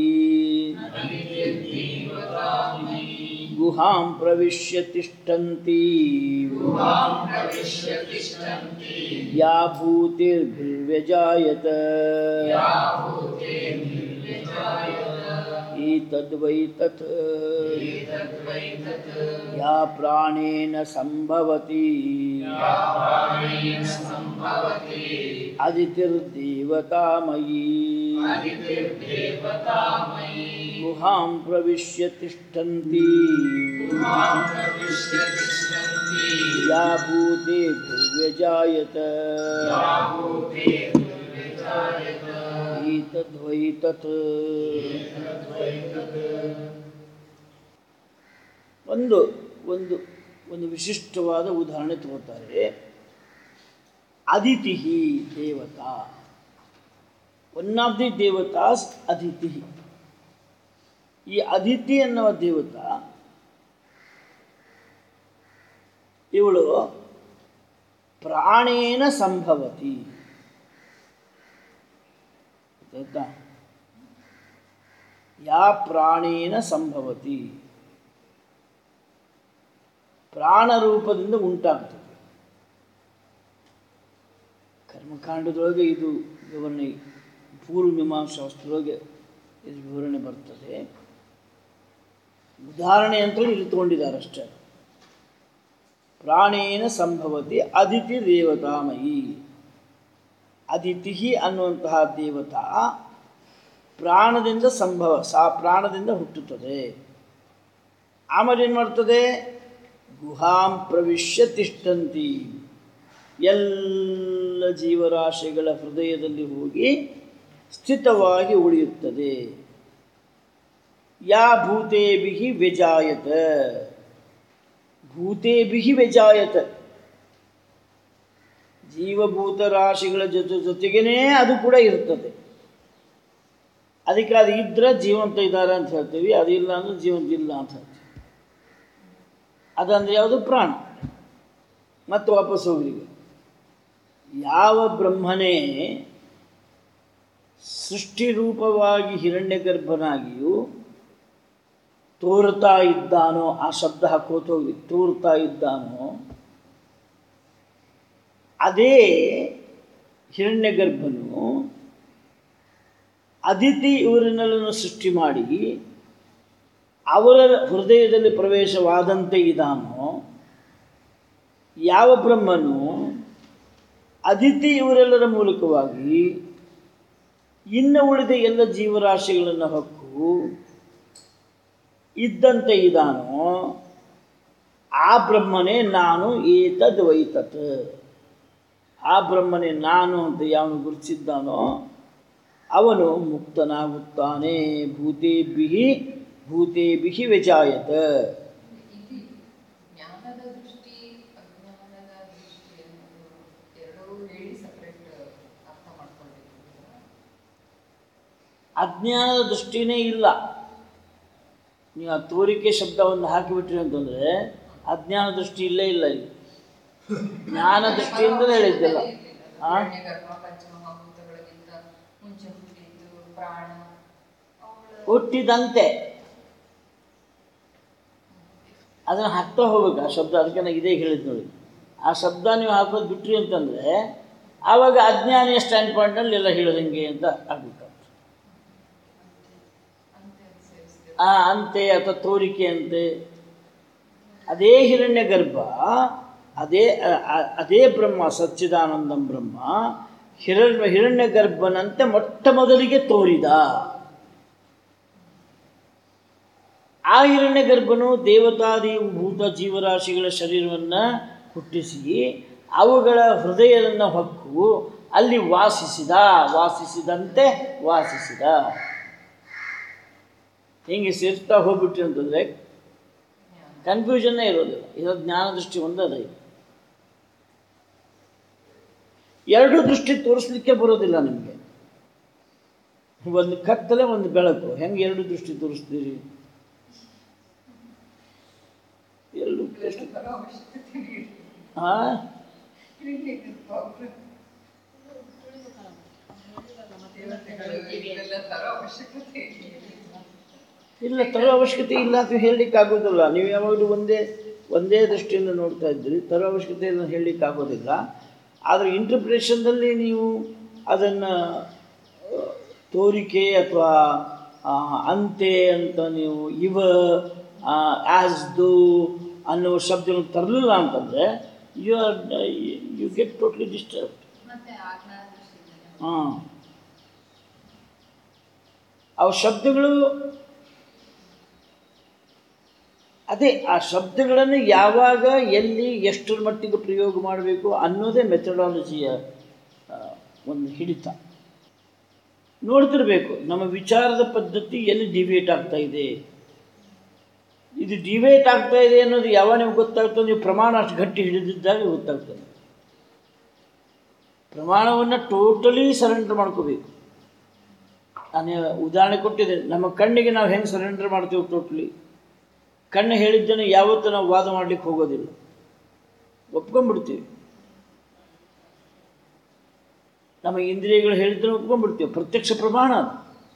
S1: ಗುಹಾಂ ಪ್ರವಿಶ್ಯ ತಿಷ್ಟಂತಿ ಯಾ ಭೂತಿರ್ಭಿರ್ವ್ಯಜಾಯತ ಏತದ್ವೈ ತತ್ ಯಾ ಪ್ರಾಣೇನ ಸಂಭವತಿ ಅದಿತಿರ್ದೇವತಾಮಯೀ ಗುಹಾಂ ಪ್ರವಿಶ್ಯ ತಿಷ್ಟಂತಿ ಯಾ ಭೂತಿರ್ವ್ಯಜಾಯತ ಏತದ್ವೈ ತತ್ ಒಂದು ಒಂದು ಒಂದು ವಿಶಿಷ್ಟವಾದ ಉದಾಹರಣೆ ತಗೋತಾರೆ ಅದಿತಿ ದೇವತಾ ಒನ್ ಆಫ್ ದಿ ದೇವತಾಸ್ ಅದಿತಿ ಈ ಅದಿತಿ ಅನ್ನುವ ದೇವತಾ ಇವಳು ಪ್ರಾಣೇನ ಸಂಭವತಿ ಗೊತ್ತಾಯ್ತಾ ಯಾ ಪ್ರಾಣೇನ ಸಂಭವತಿ ಪ್ರಾಣ ರೂಪದಿಂದ ಉಂಟಾಗ್ತದೆ ಕರ್ಮಕಾಂಡದೊಳಗೆ ಇದು ವಿವರಣೆ ಪೂರ್ವ ಮೀಮಾಂಸಾಸ್ತ್ರದೊಳಗೆ ಇದು ವಿವರಣೆ ಬರ್ತದೆ ಉದಾಹರಣೆ ಅಂತೇಳಿ ಇಲ್ಲಿ ತಗೊಂಡಿದ್ದಾರೆ ಅಷ್ಟೇ ಪ್ರಾಣೇನ ಸಂಭವತಿ ಅದಿತಿ ದೇವತಾಮಯಿ ಅದಿತಿ ಅನ್ನುವಂತಹ ದೇವತಾ ಪ್ರಾಣದಿಂದ ಸಂಭವ ಸಾ ಪ್ರಾಣದಿಂದ ಹುಟ್ಟುತ್ತದೆ ಆಮೇಲೆ ಏನು ಮಾಡ್ತದೆ ಗುಹಾಂ ಪ್ರವಿಶ್ಯ ತಿಷ್ಟಂತಿ ಎಲ್ಲ ಜೀವರಾಶಿಗಳ ಹೃದಯದಲ್ಲಿ ಹೋಗಿ ಸ್ಥಿತವಾಗಿ ಉಳಿಯುತ್ತದೆ ಯಾ ಭೂತೇಭಿ ವ್ಯಜಾಯತ ಭೂತೇಭಿ ವ್ಯಜಾಯತ ಜೀವಭೂತ ರಾಶಿಗಳ ಜೊತೆ ಜೊತೆಗೇನೆ ಅದು ಕೂಡ ಇರ್ತದೆ ಅದಕ್ಕೆ ಅದು ಇದ್ರೆ ಜೀವಂತ ಇದ್ದಾರೆ ಅಂತ ಹೇಳ್ತೀವಿ ಅದಿಲ್ಲ ಅಂದ್ರೆ ಜೀವಂತ ಇಲ್ಲ ಅಂತ ಹೇಳ್ತೀವಿ ಅದಂದ್ರೆ ಯಾವುದು ಪ್ರಾಣ ಮತ್ತು ವಾಪಸ್ ಹೋಗ್ಲಿಕ್ಕೆ ಯಾವ ಬ್ರಹ್ಮನೇ ಸೃಷ್ಟಿ ರೂಪವಾಗಿ ಹಿರಣ್ಯ ಗರ್ಭನಾಗಿಯೂ ತೋರ್ತಾ ಇದ್ದಾನೋ ಆ ಶಬ್ದ ಹಾಕೋತ ಹೋಗಿ ತೋರ್ತಾ ಇದ್ದಾನೋ ಅದೇ ಹಿರಣ್ಯ ಗರ್ಭನು ಅದಿತಿ ಇವರನ್ನೆಲ್ಲನ್ನು ಸೃಷ್ಟಿ ಮಾಡಿ ಅವರ ಹೃದಯದಲ್ಲಿ ಪ್ರವೇಶವಾದಂತೆ ಇದ್ದಾನೋ ಯಾವ ಬ್ರಹ್ಮನು ಅದಿತಿ ಇವರೆಲ್ಲರ ಮೂಲಕವಾಗಿ ಇನ್ನು ಉಳಿದ ಎಲ್ಲ ಜೀವರಾಶಿಗಳನ್ನು ಹೊಕ್ಕು ಇದ್ದಂತೆ ಇದ್ದಾನೋ ಆ ಬ್ರಹ್ಮನೇ ನಾನು ಏತದ್ ವೈತತ್ ಆ ಬ್ರಹ್ಮನೇ ನಾನು ಅಂತ ಯಾವನು ಗುರುತಿಸಿದ್ದಾನೋ ಅವನು ಮುಕ್ತನಾಗುತ್ತಾನೆ ಭೂತೇಭಿ ಭೂತೇಭಿ ವ್ಯಜಾಯತ
S2: ಇದು ಜ್ಞಾನದ ದೃಷ್ಟಿ ಅಜ್ಞಾನದ ದೃಷ್ಟಿ ಅನ್ನೋದು ಎರಡೂ ಹೇಳಿ ಸಪ್ರೇಟ್ ಅರ್ಥ ಮಾಡ್ಕೊಳ್ಬೇಕು
S1: ಅಜ್ಞಾನದ ದೃಷ್ಟಿನೇ ಇಲ್ಲ ನೀವು ಆ ತೋರಿಕೆ ಶಬ್ದವನ್ನು ಹಾಕಿಬಿಟ್ರಿ ಅಂತಂದರೆ ಅಜ್ಞಾನ ದೃಷ್ಟಿ ಇಲ್ಲೇ ಇಲ್ಲ ಇಲ್ಲಿ ಜ್ಞಾನ ದೃಷ್ಟಿಯಿಂದಲೇ ಹೇಳಿದ್ದಲ್ಲ ಆ?
S2: ಗರ್ಭ ಪಂಚಮಹಾಭೂತಗಳಿಗಿಂತ ಮುಂಚೆ ಹುಟ್ಟಿದ್ದು ಪ್ರಾಣ ಅವುಗಳ
S1: ಹುಟ್ಟಿದಂತೆ ಅದನ್ನು ಹಾಕ್ತಾ ಹೋಗ್ಬೇಕು ಆ ಶಬ್ದ ಅದಕ್ಕೆ ನಾನು ಇದೇ ಹೇಳಿದ್ದು ನೋಡಿ ಆ ಶಬ್ದ ನೀವು ಹಾಕೋದು ಬಿಟ್ರಿ ಅಂತಂದರೆ ಆವಾಗ ಅಜ್ಞಾನಿಯ ಸ್ಟ್ಯಾಂಡ್ ಪಾಯಿಂಟ್ನಲ್ಲಿ ಎಲ್ಲ ಹೇಳೋದಂಗೆ ಅಂತ ಆಗ್ಬೇಕಾಗ್ತದೆ
S2: ಅಂತೆ ಸೇರಿಸ್ತೇವೆ
S1: ಆ ಅಂತೆ ಅಥವಾ ತೋರಿಕೆ ಅಂತೆ ಅದೇ ಹಿರಣ್ಯ ಗರ್ಭ ಅದೇ ಅ- ಅ- ಅದೇ ಬ್ರಹ್ಮ ಸಚ್ಚಿದಾನಂದಂ ಬ್ರಹ್ಮ ಹಿರಣ್ಯ ಹಿರಣ್ಯ ಗರ್ಭನಂತೆ ಮೊಟ್ಟ ಮೊದಲಿಗೆ ತೋರಿದ ಆ ಹಿರಣ್ಯ ಗರ್ಭನು ದೇವತಾದಿ ಭೂತ ಜೀವರಾಶಿಗಳ ಶರೀರವನ್ನು ಹುಟ್ಟಿಸಿ ಅವುಗಳ ಹೃದಯವನ್ನು ಹೊಕ್ಕು ಅಲ್ಲಿ ವಾಸಿಸಿದ ವಾಸಿಸಿದಂತೆ ವಾಸಿಸಿದ ಹಿಂಗೆ ಸೇರ್ತಾ ಹೋಗ್ಬಿಟ್ರಿ ಅಂತಂದರೆ ಕನ್ಫ್ಯೂಷನ್ನೇ ಇರೋದಿಲ್ಲ ಇದರ ಜ್ಞಾನ ದೃಷ್ಟಿ ಒಂದದ ಇದು ಎರಡು ದೃಷ್ಟಿ ತೋರಿಸ್ಲಿಕ್ಕೆ ಬರೋದಿಲ್ಲ ನಿಮಗೆ ಒಂದು ಕತ್ತಲೆ ಒಂದು ಬೆಳಕು ಹೆಂಗೆ ಎರಡು ದೃಷ್ಟಿ ತೋರಿಸ್ತೀರಿ ಎರಡು ಎಷ್ಟು
S2: ಬರೋ ಅವಶ್ಯಕತೆ ಇಲ್ಲ.
S1: ಹಾಂ
S2: ಹಿರಣ್ಯಗರ್ಭ ಅವ್ರು ದೇವತೆಗಳು ಇವೆಲ್ಲ ತರೋ ಅವಶ್ಯಕತೆ ಇಲ್ಲ.
S1: ಇಲ್ಲ ತರೋ ಅವಶ್ಯಕತೆ ಇಲ್ಲ ಅಂತ ಹೇಳಲಿಕ್ಕೆ ಆಗೋದಿಲ್ಲ ನೀವು ಯಾವಾಗಲೂ ಒಂದೇ ಒಂದೇ ದೃಷ್ಟಿಯಿಂದ ನೋಡ್ತಾ ಇದ್ದೀರಿ ತರೋ ಅವಶ್ಯಕತೆಯನ್ನು ಹೇಳಲಿಕ್ಕೆ ಆಗೋದಿಲ್ಲ ಆದರೆ ಇಂಟರ್ಪ್ರಿಟೇಷನ್ದಲ್ಲಿ ನೀವು ಅದನ್ನು ತೋರಿಕೆ ಅಥವಾ ಅಂತೆ ಅಂತ ನೀವು ಇವ ಆ್ಯಸ್ ದು ಅನ್ನೋ ಶಬ್ದಗಳನ್ನು ತರಲಿಲ್ಲ ಅಂತಂದರೆ you are you get totally disturb
S2: ಮತ್ತೆ ಆಜ್ಞಾ ದೃಷ್ಟಿಯಿಂದ
S1: ಹಾಂ ಅವು ಶಬ್ದಗಳು ಅದೇ ಆ ಶಬ್ದಗಳನ್ನು ಯಾವಾಗ ಎಲ್ಲಿ ಎಷ್ಟರ ಮಟ್ಟಿಗೆ ಪ್ರಯೋಗ ಮಾಡಬೇಕು ಅನ್ನೋದೇ ಮೆಥಡಾಲಜಿಯ ಒಂದು ಹಿಡಿತ ನೋಡ್ತಿರ್ಬೇಕು ನಮ್ಮ ವಿಚಾರದ ಪದ್ಧತಿ ಎಲ್ಲಿ ಡಿವೇಟ್ ಆಗ್ತಾ ಇದೆ ಇದು ಡಿವೇಟ್ ಆಗ್ತಾ ಇದೆ ಅನ್ನೋದು ಯಾವಾಗ ನಿಮ್ಗೆ ಗೊತ್ತಾಗ್ತದೆ ನೀವು ಪ್ರಮಾಣ ಅಷ್ಟು ಗಟ್ಟಿ ಹಿಡಿದಿದ್ದಾಗ ಗೊತ್ತಾಗ್ತದೆ ಪ್ರಮಾಣವನ್ನು ಟೋಟಲಿ ಸರೆಂಡರ್ ಮಾಡ್ಕೋಬೇಕು ನಾನು ಉದಾಹರಣೆ ಕೊಟ್ಟಿದ್ದೆ ನಮ್ಮ ಕಣ್ಣಿಗೆ ನಾವು ಹೆಂಗೆ ಸರೆಂಡರ್ ಮಾಡ್ತೀವಿ ಟೋಟ್ಲಿ ಕಣ್ಣು ಹೇಳಿದ್ದನ್ನು ಯಾವತ್ತೂ ನಾವು ವಾದ ಮಾಡಲಿಕ್ಕೆ ಹೋಗೋದಿಲ್ಲ ಒಪ್ಕೊಂಡ್ಬಿಡ್ತೀವಿ ನಮ್ಮ ಇಂದ್ರಿಯಗಳು ಹೇಳಿದ್ದನ್ನು ಒಪ್ಕೊಂಡ್ಬಿಡ್ತೀವಿ ಪ್ರತ್ಯಕ್ಷ ಪ್ರಮಾಣ ಅದು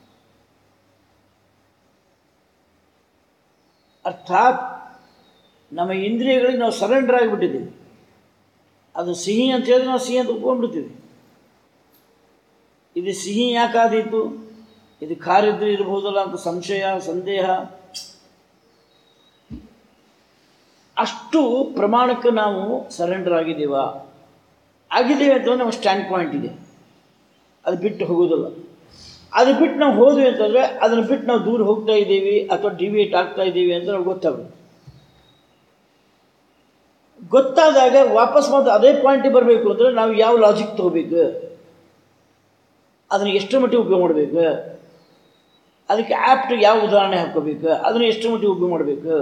S1: ಅರ್ಥಾತ್ ನಮ್ಮ ಇಂದ್ರಿಯಗಳಿಗೆ ನಾವು ಸರೆಂಡರ್ ಆಗಿಬಿಟ್ಟಿದ್ದೀವಿ ಅದು ಸಿಹಿ ಅಂತ ಹೇಳಿದ್ರೆ ನಾವು ಸಿಹಿ ಅಂತ ಒಪ್ಕೊಂಡ್ಬಿಡ್ತೀವಿ ಇದು ಸಿಹಿ ಯಾಕಾದೀತು ಇದು ಖಾರ ಇದ್ರೆ ಇರ್ಬೋದಲ್ಲ ಅಂತ ಸಂಶಯ ಸಂದೇಹ ಅಷ್ಟು ಪ್ರಮಾಣಕ್ಕೆ ನಾವು ಸರೆಂಡರ್ ಆಗಿದ್ದೀವ ಆಗಿದ್ದೇವೆ ಅಂತ ನಮ್ಮ ಸ್ಟ್ಯಾಂಡ್ ಪಾಯಿಂಟ್ ಇದೆ ಅದು ಬಿಟ್ಟು ಹೋಗೋದಿಲ್ಲ ಅದು ಬಿಟ್ಟು ನಾವು ಹೋದ್ವಿ ಅಂತಂದರೆ ಅದನ್ನು ಬಿಟ್ಟು ನಾವು ದೂರ ಹೋಗ್ತಾ ಇದ್ದೀವಿ ಅಥವಾ ಡಿವಿಯೇಟ್ ಆಗ್ತಾ ಇದ್ದೀವಿ ಅಂತ ನಾವು ಗೊತ್ತಾಗುತ್ತೆ ಗೊತ್ತಾದಾಗ ವಾಪಸ್ ಮತ್ತೆ ಅದೇ ಪಾಯಿಂಟಿಗೆ ಬರಬೇಕು ಅಂದರೆ ನಾವು ಯಾವ ಲಾಜಿಕ್ ತೊಗೋಬೇಕು ಅದನ್ನು ಎಷ್ಟು ಮಟ್ಟಿಗೆ ಉಪಯೋಗ ಮಾಡಬೇಕು ಅದಕ್ಕೆ ಆ್ಯಪ್ಟ್ ಯಾವ ಉದಾಹರಣೆ ಹಾಕ್ಕೋಬೇಕು ಅದನ್ನು ಎಷ್ಟು ಮಟ್ಟಿಗೆ ಉಪಯೋಗ ಮಾಡಬೇಕು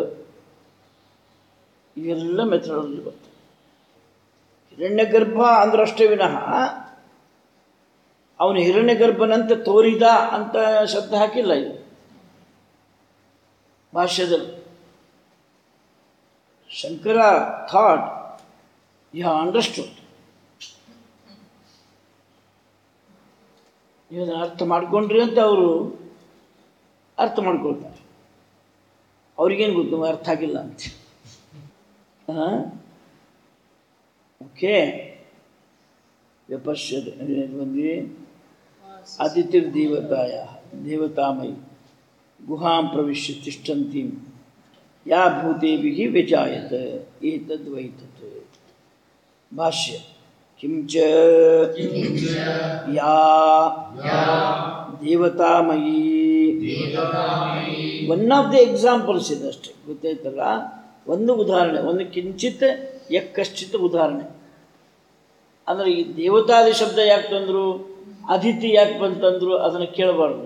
S1: ಇವೆಲ್ಲ ಮೆಥಡಲ್ಲಿ ಬರ್ತವೆ ಹಿರಣ್ಯ ಗರ್ಭ ಅಂದ್ರಷ್ಟೇ ವಿನಃ ಅವನು ಹಿರಣ್ಯ ಗರ್ಭನಂತೆ ತೋರಿದ ಅಂತ ಶಬ್ದ ಹಾಕಿಲ್ಲ ಇದು ಭಾಷ್ಯದಲ್ಲಿ Shankara thought you have understood ಇದನ್ನು ಅರ್ಥ ಮಾಡ್ಕೊಂಡ್ರಿ ಅಂತ ಅವರು ಅರ್ಥ ಮಾಡ್ಕೊಳ್ತಾರೆ ಅವ್ರಿಗೇನು ಗೊತ್ತು ನಮ್ಗೆ ಅರ್ಥ ಆಗಿಲ್ಲ ಅಂತ ಹಾಂ ಓಕೆ ವ್ಯಪಶ್ಯದ ಬಂದ್ವಿ ಅತಿಥಿರ್ದೇವತಾಯ ದೇವತಾಮಯಿ ಗುಹಾಂ ಪ್ರವಿಶ್ಯ ತಿಷ್ಠಂತೀಂ ಯಾ ಭೂತೇಭಿः ವ್ಯಜಾಯತ ಏತದ್ವೈತತ್ ಭಾಷ್ಯ ಕಿಂಚ ಯಾ ದೇವತಾಮಯಿ ಒನ್ ಆಫ್ ದಿ ಎಕ್ಸಾಂಪಲ್ಸ್ ಇದೆ ಅಷ್ಟೇ ಗೊತ್ತಾಯ್ತಲ್ಲ ಒಂದು ಉದಾಹರಣೆ ಒಂದು ಕಿಂಚಿತ್ ಯಕ್ಕಶ್ಚಿತ್ ಉದಾಹರಣೆ ಅಂದರೆ ಈ ದೇವತಾದಿ ಶಬ್ದ ಯಾಕೆ ತಂದರು ಅದಿತಿ ಯಾಕೆ ಬಂತಂದ್ರು ಅದನ್ನು ಕೇಳಬಾರ್ದು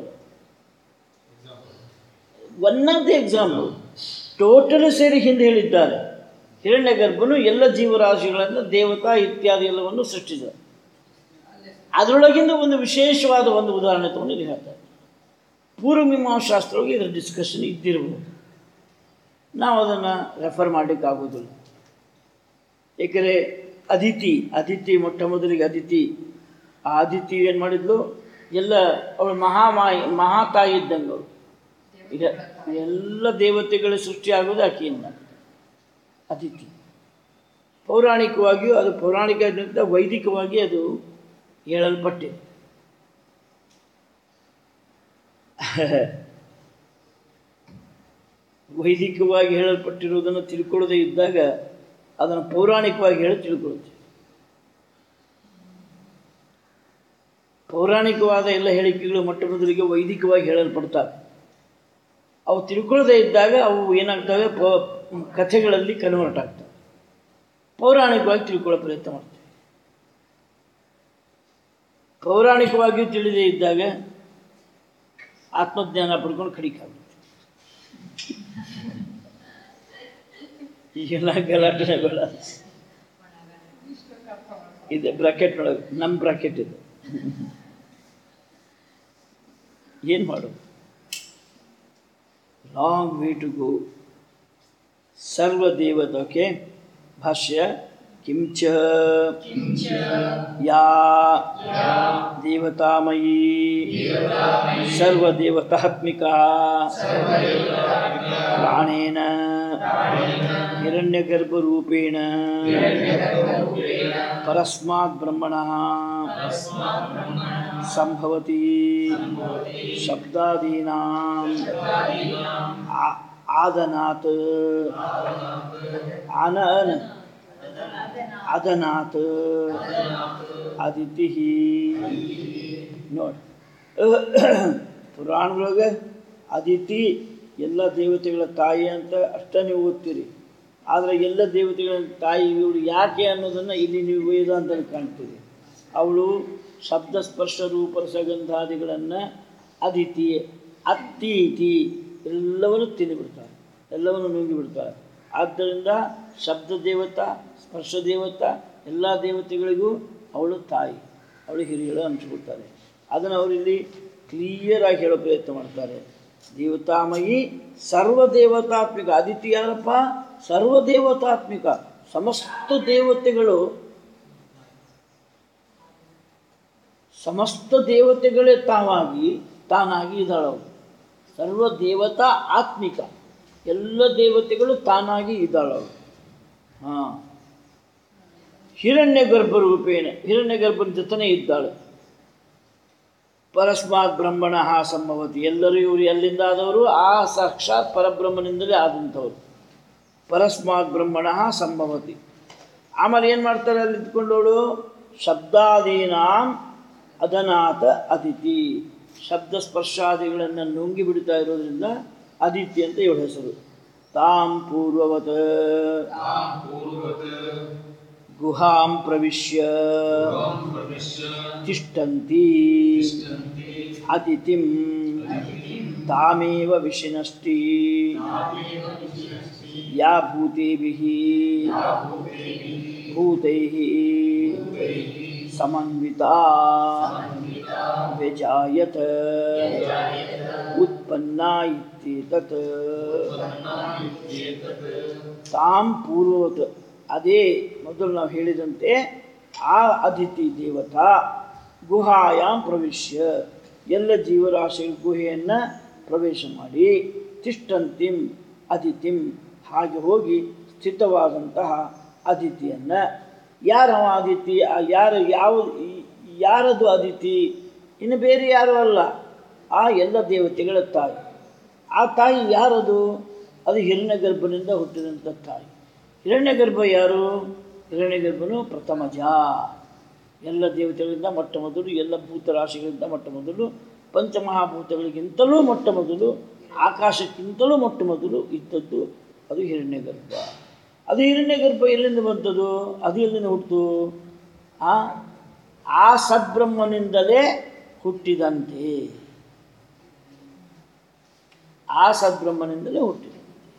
S1: one of the example totally ಸೇರಿ ಹಿಂದೆ ಹೇಳಿದ್ದಾರೆ ಹಿರಣ್ಯ ಗರ್ಭನು ಎಲ್ಲ ಜೀವರಾಶಿಗಳನ್ನು ದೇವತಾ ಇತ್ಯಾದಿ ಎಲ್ಲವನ್ನು ಸೃಷ್ಟಿಸಿದ ಅದರೊಳಗಿಂದ ಒಂದು ವಿಶೇಷವಾದ ಒಂದು ಉದಾಹರಣೆ ತಗೊಂಡು ಇಲ್ಲಿ ಹೇಳ್ತಾರೆ ಪೂರ್ವಮೀಮಾಂಸಾಸ್ತ್ರವಾಗಿ ಇದರ ಡಿಸ್ಕಷನ್ ಇದ್ದಿರ್ಬೋದು ನಾವು ಅದನ್ನು ರೆಫರ್ ಮಾಡಲಿಕ್ಕಾಗೋದಿಲ್ಲ ಏಕೆಂದರೆ ಅದಿತಿ ಅದಿತಿ ಮೊಟ್ಟ ಮೊದಲಿಗೆ ಅದಿತಿ ಆ ಅದಿತಿ ಏನು ಮಾಡಿದ್ಲು ಎಲ್ಲ ಅವಳು ಮಹಾಮಾಯಿ ಮಹಾತಾಯಿ ಇದ್ದಂಗೆ ಅವಳು ಈಗ ಎಲ್ಲ ದೇವತೆಗಳ ಸೃಷ್ಟಿಯಾಗೋದು ಆಕೆಯಿಂದ ಅದಿತಿ ಪೌರಾಣಿಕವಾಗಿಯೂ ಅದು ಪೌರಾಣಿಕದಿಂದ ವೈದಿಕವಾಗಿ ಅದು ಹೇಳಲ್ಪಟ್ಟಿದೆ ವೈದಿಕವಾಗಿ ಹೇಳಲ್ಪಟ್ಟಿರುವುದನ್ನು ತಿಳ್ಕೊಳ್ಳೋದೇ ಇದ್ದಾಗ ಅದನ್ನು ಪೌರಾಣಿಕವಾಗಿ ಹೇಳಿ ತಿಳ್ಕೊಳ್ತೀವಿ ಪೌರಾಣಿಕವಾದ ಎಲ್ಲ ಹೇಳಿಕೆಗಳು ಮೊಟ್ಟ ಮೊದಲಿಗೆ ವೈದಿಕವಾಗಿ ಹೇಳಲ್ಪಡ್ತವೆ ಅವು ತಿಳ್ಕೊಳ್ಳದೇ ಇದ್ದಾಗ ಅವು ಏನಾಗ್ತವೆ ಪ ಕಥೆಗಳಲ್ಲಿ ಕನ್ವರ್ಟ್ ಆಗ್ತವೆ ಪೌರಾಣಿಕವಾಗಿ ತಿಳ್ಕೊಳ್ಳೋ ಪ್ರಯತ್ನ ಮಾಡ್ತೀವಿ ಪೌರಾಣಿಕವಾಗಿಯೂ ತಿಳಿದೇ ಇದ್ದಾಗ ಆತ್ಮಜ್ಞಾನ ಪಡ್ಕೊಂಡು ಕಡಿಕಾಗುತ್ತೆ ಈಗೆಲ್ಲ ಗಲಾಟೆ ಬೇಡ ಇದೆ ಬ್ರಾಕೆಟ್ ಒಳಗೆ ನಮ್ಮ ಬ್ರಾಕೆಟ್ ಇದೆ ಏನು ಮಾಡೋದು ಲಾಂಗ್ ವೇ ಟು ಗೋ ಸರ್ವದೇವತ ಓಕೆ ಭಾಷ್ಯ ಕಿಂಚ ಯಾ ದೇವತಾಮಯೀ ಸರ್ವದೇವತಾತ್ಮಿಕಾ ಪ್ರಾಣೇನ ಹಿರಣ್ಯಗರ್ಭರೂಪೇಣ ಪರಸ್ಮಾತ್ ಬ್ರಹ್ಮಣಃ ಸಂಭವತಿ ಶಬ್ದಾದೀನಾಂ ಆ- ಆದನಾತ್ ಆನನ ಅದನಾತ್ ಅದಿತಿ ನೋಡಿ ಪುರಾಣದೊಳಗೆ ಅದಿತಿ ಎಲ್ಲ ದೇವತೆಗಳ ತಾಯಿ ಅಂತ ಅಷ್ಟೇ ನೀವು ಓದ್ತೀರಿ ಆದರೆ ಎಲ್ಲ ದೇವತೆಗಳ ತಾಯಿ ಇವಳು ಯಾಕೆ ಅನ್ನೋದನ್ನು ಇಲ್ಲಿ ನೀವು ವೇದಾಂತದಲ್ಲಿ ಕಾಣ್ತೀರಿ ಅವಳು ಶಬ್ದ ಸ್ಪರ್ಶ ರೂಪ ರಸಗಂಧಾದಿಗಳನ್ನು ಅದಿತಿ ಅತ್ತೀತಿ ಎಲ್ಲವನ್ನು ತಿಂದುಬಿಡ್ತಾಳೆ ಎಲ್ಲವನ್ನು ನುಂಗಿಬಿಡ್ತಾಳೆ ಆದ್ದರಿಂದ ಶಬ್ದ ದೇವತಾ ಸ್ಪರ್ಶ ದೇವತಾ ಎಲ್ಲ ದೇವತೆಗಳಿಗೂ ಅವಳು ತಾಯಿ ಅವಳು ಹಿರಿಯಳು ಹಂಚಿಕೊಡ್ತಾರೆ ಅದನ್ನು ಅವರಿಲ್ಲಿ ಕ್ಲಿಯರಾಗಿ ಹೇಳೋ ಪ್ರಯತ್ನ ಮಾಡ್ತಾರೆ ದೇವತಾಮಯಿ ಸರ್ವದೇವತಾತ್ಮಿಕ ಅದಿತಿ ಯಾರಪ್ಪ ಸರ್ವದೇವತಾತ್ಮಿಕ ಸಮಸ್ತ ದೇವತೆಗಳು ಸಮಸ್ತ ದೇವತೆಗಳೇ ತಾವಾಗಿ ತಾನಾಗಿ ಇದ್ದಾಳವಳು ಸರ್ವ ದೇವತಾ ಆತ್ಮಿಕ ಎಲ್ಲ ದೇವತೆಗಳು ತಾನಾಗಿ ಇದ್ದಾಳವಳು ಹಾಂ ಹಿರಣ್ಯ ಗರ್ಭರೂಪೇಣ ಹಿರಣ್ಯ ಗರ್ಭನ ಜೊತೆನೇ ಇದ್ದಾಳೆ ಪರಸ್ಮಾತ್ ಬ್ರಹ್ಮಣ ಸಂಭವತಿ ಎಲ್ಲರೂ ಇವರು ಎಲ್ಲಿಂದ ಆದವರು ಆ ಸಾಕ್ಷಾತ್ ಪರಬ್ರಹ್ಮನಿಂದಲೇ ಆದಂಥವ್ರು ಪರಸ್ಮಾತ್ ಬ್ರಹ್ಮಣ ಸಂಭವತಿ ಆಮೇಲೆ ಏನು ಮಾಡ್ತಾರೆ ಅಲ್ಲಿ ಇದ್ಕೊಂಡವಳು ಶಬ್ದಾದೀನಾಂ ಅದನಾಥ ಅದಿತಿ ಶಬ್ದ ಸ್ಪರ್ಶಾದಿಗಳನ್ನು ನುಂಗಿ ಬಿಡ್ತಾ ಇರೋದ್ರಿಂದ ಅದಿತಿ ಅಂತ ಇವಳ ಹೆಸರು ತಾಂ ಪೂರ್ವವತ್ ಗುಹಾಂ ಪ್ರವಿಶ್ಯ ತಿಷ್ಟಂತಿ ಅತಿಥಿಂ ತಾಮೇವ ವಿಷಿನಷ್ಟಿ ಯಾ ಭೂತೇಭಿಃ ಭೂತೈಃ ಸಮನ್ವಿತಾ ವ್ಯಜಾಯತ ಉತ್ಪನ್ನಾ ಇತ್ಯೇತತ್ ತಾಂ ಪೂರ್ವವತ್ ಅದೇ ಮೊದಲು ನಾವು ಹೇಳಿದಂತೆ ಆ ಅದಿತಿ ದೇವತಾ ಗುಹಾಯಾಮ್ ಪ್ರವೇಶ್ಯ ಎಲ್ಲ ಜೀವರಾಶಿ ಗುಹೆಯನ್ನು ಪ್ರವೇಶ ಮಾಡಿ ತಿಷ್ಟಂತಿಂ ಅದಿತಿಂ ಹಾಗೆ ಹೋಗಿ ಸ್ಥಿತವಾದಂತಹ ಅದಿತಿಯನ್ನು ಯಾರವ ಅದಿತಿ ಆ ಯಾರು ಯಾವ ಈ- ಯಾರದು ಅದಿತಿ ಇನ್ನು ಬೇರೆ ಯಾರು ಅಲ್ಲ ಆ ಎಲ್ಲ ದೇವತೆಗಳ ತಾಯಿ ಆ ತಾಯಿ ಯಾರದು ಅದು ಹಿರಣ್ಯಗರ್ಭನಿಂದ ಹುಟ್ಟಿದಂಥ ತಾಯಿ ಹಿರಣ್ಯಗರ್ಭ ಯಾರು ಹಿರಣ್ಯಗರ್ಭನು ಪ್ರಥಮಜ ಎಲ್ಲ ದೇವತೆಗಳಿಂದ ಮೊಟ್ಟ ಮೊದಲು ಎಲ್ಲ ಭೂತರಾಶಿಗಳಿಂದ ಮೊಟ್ಟ ಮೊದಲು ಪಂಚಮಹಾಭೂತಗಳಿಗಿಂತಲೂ ಮೊಟ್ಟ ಮೊದಲು ಆಕಾಶಕ್ಕಿಂತಲೂ ಮೊಟ್ಟ ಮೊದಲು ಇದ್ದದ್ದು ಅದು ಹಿರಣ್ಯಗರ್ಭ ಅದು ಹಿರಣ್ಯಗರ್ಭ ಎಲ್ಲಿಂದ ಬಂದದ್ದು ಅದು ಎಲ್ಲಿಂದ ಹುಟ್ಟಿತು ಆ ಆ ಸದ್ಬ್ರಹ್ಮನಿಂದಲೇ ಹುಟ್ಟಿದಂತೆ ಆ ಸದ್ಬ್ರಹ್ಮನಿಂದಲೇ ಹುಟ್ಟಿದೆ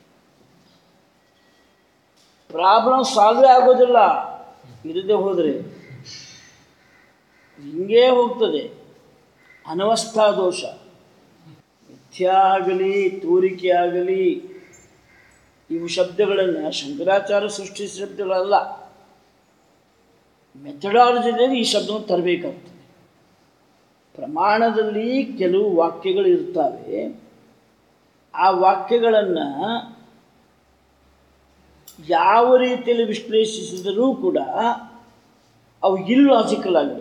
S1: ಪ್ರಾಬ್ಲಮ್ ಸಾಲ್ವೇ ಆಗೋದಿಲ್ಲ ಇಲ್ಲದೆ ಹೋದರೆ ಹಿಂಗೇ ಹೋಗ್ತದೆ ಅನವಸ್ಥಾ ದೋಷ ಮಿಥ್ಯಾ ಆಗಲಿ ತೋರಿಕೆ ಆಗಲಿ ಇವು ಶಬ್ದಗಳನ್ನು ಶಂಕರಾಚಾರ್ಯ ಸೃಷ್ಟಿ ಶಬ್ದಗಳಲ್ಲ ಮೆಥಡಾಲಜಿನಲ್ಲಿ ಈ ಶಬ್ದವನ್ನು ತರಬೇಕಾಗ್ತದೆ ಪ್ರಮಾಣದಲ್ಲಿ ಕೆಲವು ವಾಕ್ಯಗಳು ಇರ್ತವೆ ಆ ವಾಕ್ಯಗಳನ್ನು ಯಾವ ರೀತಿಯಲ್ಲಿ ವಿಶ್ಲೇಷಿಸಿದರೂ ಕೂಡ ಅವು ಇಲ್ಲಾಜಿಕಲ್ ಆಗಿರುತ್ತೆ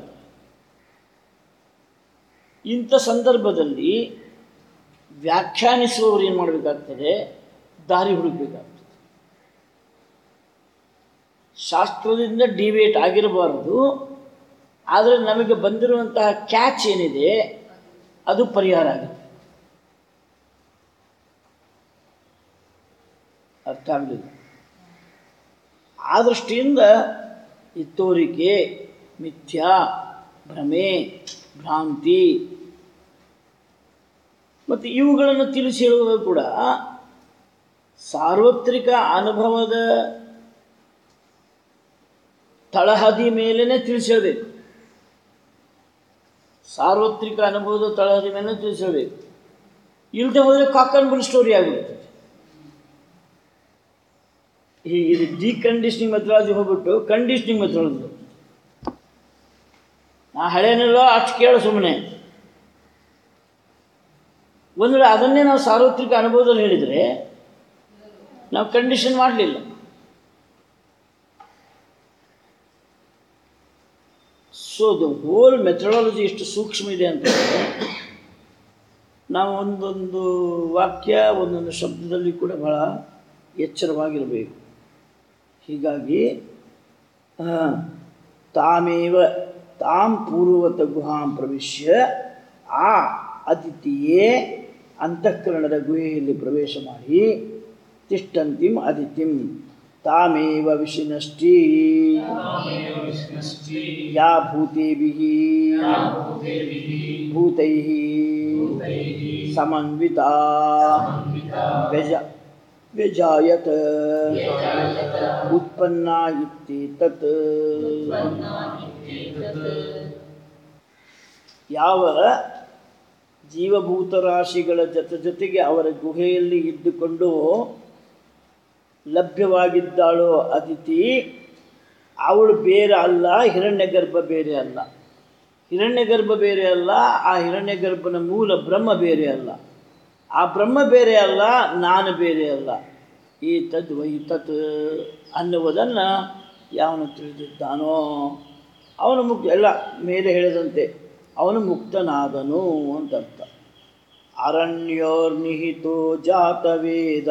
S1: ಇಂಥ ಸಂದರ್ಭದಲ್ಲಿ ವ್ಯಾಖ್ಯಾನಿಸುವವರು ಏನು ಮಾಡಬೇಕಾಗ್ತದೆ ದಾರಿ ಹುಡುಕಬೇಕಾಗ್ತದೆ ಶಾಸ್ತ್ರದಿಂದ ಡಿವೇಟ್ ಆಗಿರಬಾರದು ಆದರೆ ನಮಗೆ ಬಂದಿರುವಂತಹ ಕ್ಯಾಚ್ ಏನಿದೆ ಅದು ಪರಿಹಾರ ಆಗುತ್ತೆ ಅರ್ಥ ಆಗಲಿಲ್ಲ ಆ ದೃಷ್ಟಿಯಿಂದ ಈ ತೋರಿಕೆ ಮಿಥ್ಯಾ ಭ್ರಮೆ ಭ್ರಾಂತಿ ಮತ್ತು ಇವುಗಳನ್ನು ತಿಳಿಸಿ ಹೇಳುವುದು ಕೂಡ ಸಾರ್ವತ್ರಿಕ ಅನುಭವದ ತಳಹದಿ ಮೇಲೇ ತಿಳಿಸಿ ಹೇಳಬೇಕು ಸಾರ್ವತ್ರಿಕ ಅನುಭವದ ತಳಹದಿ ಮೇಲೆ ತಿಳಿಸಿ ಹೇಳಬೇಕು ಇಲ್ಲದೆ ಹೋದರೆ ಕಾಕನ್ ಬುಲ್ ಸ್ಟೋರಿ ಆಗಿಬಿಡ್ತದೆ ಈ ಇದು ಡಿಕಂಡೀಷನಿಂಗ್ ಮೆಥಡಾಲಜಿ ಹೋಗ್ಬಿಟ್ಟು ಕಂಡೀಷನಿಂಗ್ ಮೆಥಡಾಲಜಿ ಆ ಹಳೇನೆಲ್ಲ ಅಷ್ಟು ಕೇಳು ಸುಮ್ಮನೆ ಒಂದು ವೇಳೆ ಅದನ್ನೇ ನಾವು ಸಾರ್ವತ್ರಿಕ ಅನುಭವದಲ್ಲಿ ಹೇಳಿದರೆ ನಾವು ಕಂಡೀಷನ್ ಮಾಡಲಿಲ್ಲ ಸೊ ದ ಹೋಲ್ ಮೆಥಡಾಲಜಿ ಎಷ್ಟು ಸೂಕ್ಷ್ಮ ಇದೆ ಅಂತಂದರೆ ನಾವು ಒಂದೊಂದು ವಾಕ್ಯ ಒಂದೊಂದು ಶಬ್ದದಲ್ಲಿ ಕೂಡ ಬಹಳ ಎಚ್ಚರವಾಗಿರಬೇಕು ಹೀಗಾಗಿ ಆ, ತಾಮೇವ ತಾಂ ಪೂರ್ವವತ ಗುಹಾಂ ಪ್ರವಿಶ್ಯ ಆ ಅತಿಥಿಯೇ ಅಂತಃಕರಣದ ಗುಹೆಯಲ್ಲಿ ಪ್ರವೇಶ ಮಾಡಿ ತಿಷ್ಟಂತಿಂ ಅತಿಥಿಂ ತಾಮೇವ ವಿಷಿನಷ್ಟಿ ಯಾ ಭೂತೇಭಿಃ ಭೂತೈಃ ಸಮನ್ವಿತಾ ವ್ಯಜ ವ್ಯಜಾಯತ ಉತ್ಪನ್ನ ಇತ್ಯೇತತ್ ಯಾವ ಜೀವಭೂತ ರಾಶಿಗಳ ಜೊತೆ ಜೊತೆಗೆ ಅವರ ಗುಹೆಯಲ್ಲಿ ಇದ್ದುಕೊಂಡು ಲಭ್ಯವಾಗಿದ್ದಾಳೋ ಅತಿಥಿ ಅವಳು ಬೇರೆ ಅಲ್ಲ ಹಿರಣ್ಯಗರ್ಭ ಬೇರೆ ಅಲ್ಲ ಹಿರಣ್ಯಗರ್ಭ ಬೇರೆ ಅಲ್ಲ ಆ ಹಿರಣ್ಯಗರ್ಭನ ಮೂಲ ಬ್ರಹ್ಮ ಬೇರೆ ಅಲ್ಲ ಆ ಬ್ರಹ್ಮ ಬೇರೆ ಅಲ್ಲ ನಾನು ಬೇರೆ ಅಲ್ಲ ಈ ತದ್ ವೈ ತತ್ ಅನ್ನುವುದನ್ನು ಯಾವನು ತಿಳಿದಿದ್ದಾನೋ ಅವನು ಮುಕ್ತ ಎಲ್ಲ ಮೇಲೆ ಹೇಳಿದಂತೆ ಅವನು ಮುಕ್ತನಾದನು ಅಂತ ಅರ್ಥ ಅರಣ್ಯೋರ್ನಿಹಿತೋ ಜಾತವೇದ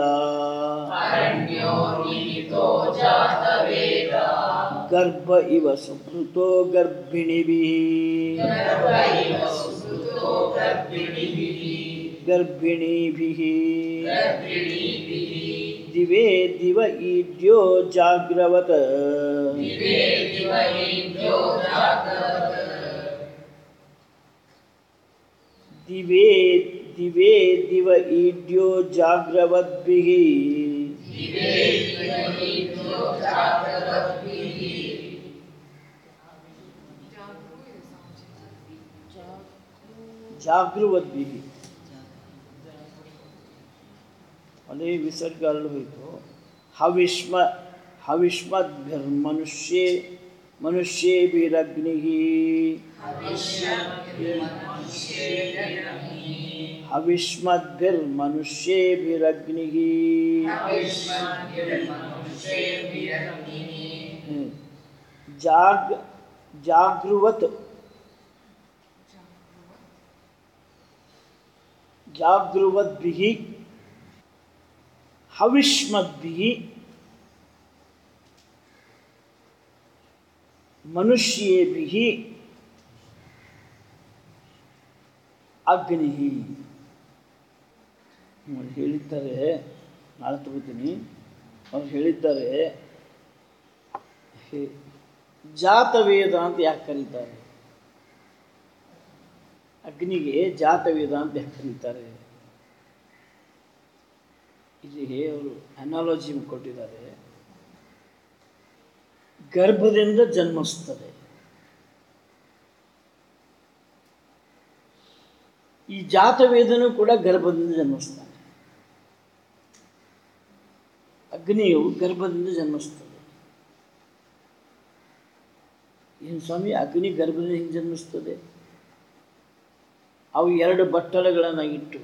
S1: ಗರ್ಭ ಇವ ಸುಕೃತೋ ಗರ್ಭಿಣಿಭಿ ಗರ್ಭಿಣೀಭಿ ದಿವೇ ದಿವ ಈಡ್ಯೋ ಜಾಗ್ರವತ ದಿವೇ ದಿವೇ ದಿವ ಈಡ್ಯೋ ಜಾಗ್ರವದ್ಭಿಃ ಜಾಗೃವದ್ಭಿಃ ಅದೇ ವಿಸರ್ಗ ಅಲ್ಲಿ ಹೋಯಿತು ಹವಿಷ್ಮ ಹವಿಷ್ಮದ್ಭಿರ್ಮನುಷ್ಯೇ ಮನುಷ್ಯೇಭಿರಗ್ನಿಃ ಹವಿಷ್ಮದ್ಭಿರ್ಮನುಷ್ಯೇಭಿರಗ್ನಿಃ ಹ್ಮ್. ಜಾಗ್ ಜಾಗೃವತ್ ಜಾಗೃವದ್ಭಿಃ ಹವಿಷ್ಮದ್ಭಿಃ ಮನುಷ್ಯೇಭಿಃ ಅಗ್ನಿ ಅವ್ರು ಹೇಳಿದ್ದಾರೆ ನಾಳೆ ತಗೋತೀನಿ ಅವ್ರು ಹೇಳಿದ್ದಾರೆ ಹೇ- ಜಾತವೇದ ಅಂತ ಯಾಕೆ ಕರೀತಾರೆ ಅಗ್ನಿಗೆ ಜಾತವೇದ ಅಂತ ಯಾಕೆ ಕರೀತಾರೆ ಇಲ್ಲಿ ಅವರು ಅನಾಲಜಿ ಕೊಟ್ಟಿದ್ದಾರೆ ಗರ್ಭದಿಂದ ಜನ್ಮಿಸ್ತದೆ ಈ ಜಾತವೇದನೂ ಕೂಡ ಗರ್ಭದಿಂದ ಜನ್ಮಿಸ್ತಾನೆ ಅಗ್ನಿಯು ಗರ್ಭದಿಂದ ಜನ್ಮಿಸ್ತದೆ ಏನು ಸ್ವಾಮಿ ಅಗ್ನಿ ಗರ್ಭದಿಂದ ಹಿಂಗೆ ಜನ್ಮಿಸ್ತದೆ ಅವು ಎರಡು ಬಟ್ಟಲುಗಳನ್ನು ಇಟ್ಟು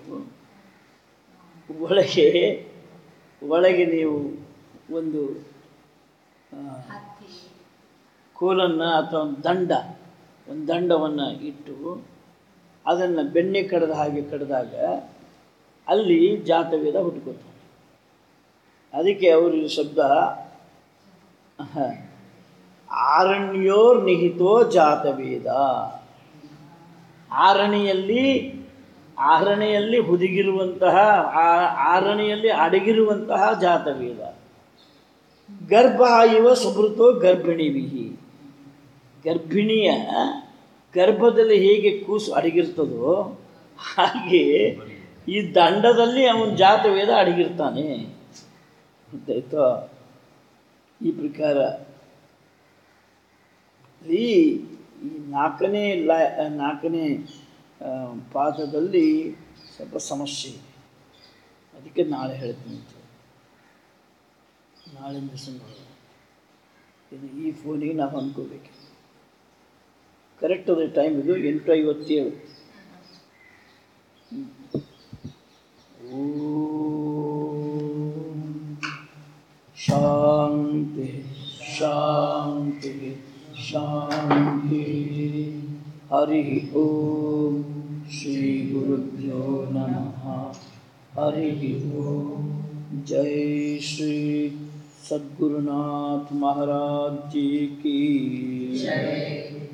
S1: ಒಳಗೆ ಒಳಗೆ ನೀವು ಒಂದು ಆ,
S2: ಹತ್ತಿ
S1: ಕೋಲನ್ನು ಅಥವಾ ಒಂದು ದಂಡ ಒಂದು ದಂಡವನ್ನು ಇಟ್ಟು ಅದನ್ನು ಬೆಣ್ಣೆ ಕಡ್ದ ಹಾಗೆ ಕಡ್ದಾಗ ಅಲ್ಲಿ ಜಾತವೇದ ಹುಟ್ಕೋತಾರೆ ಅದಕ್ಕೆ ಅವರು ಈ ಶಬ್ದ ಹ, ಆರಣ್ಯೋರ್ ನಿಹಿತೋ ಜಾತವೇದ ಆರಣಿಯಲ್ಲಿ ಆರಣಿಯಲ್ಲಿ ಹುದುಗಿರುವಂತಹ ಆ- ಆರಣಿಯಲ್ಲಿ ಅಡಗಿರುವಂತಹ ಜಾತವೇದ ಗರ್ಭ ಇವ ಸುಭೃತೋ ಗರ್ಭಿಣಿವಿಹಿ ಗರ್ಭಿಣಿಯ ಗರ್ಭದಲ್ಲಿ ಹೇಗೆ ಕೂಸು ಅಡಗಿರ್ತದೋ ಹಾಗೆ ಈ ದಂಡದಲ್ಲಿ ಅವನ ಜಾತವೇದ ಅಡಗಿರ್ತಾನೆ ಗೊತ್ತಾಯ್ತೋ ಈ ಪ್ರಕಾರ ಈ ಈ ನಾಲ್ಕನೇ ಲಾ ನಾಲ್ಕನೇ ಆ, ಪಾದದಲ್ಲಿ ಸ್ವಲ್ಪ ಸಮಸ್ಯೆ ಇದೆ ಅದಕ್ಕೆ ನಾಳೆ ಹೇಳ್ತೀನಿ ಅಂತ. ನಾಳೆ ಮಿಸ್ ಮಾಡೋದು ಇದು ಈ ಫೋನಿಗೆ ನಾವು ಅಂದ್ಕೋಬೇಕು ಕರೆಕ್ಟ್ ಅದ ಟೈಮ್ ಇದು ಎಂಟು ಐವತ್ತೇಳು ಹ್ಮ್. ಓಂ ಶಾಂತಿ ಶಾಂತಿ ಶಾಂತಿ ಹರಿ ಓಂ ಶ್ರೀ ಗುರುಭ್ಯೋ ನಮಃ ಹರಿ ಓಂ ಜೈ ಶ್ರೀ सद्गुरुनाथ महाराज जी की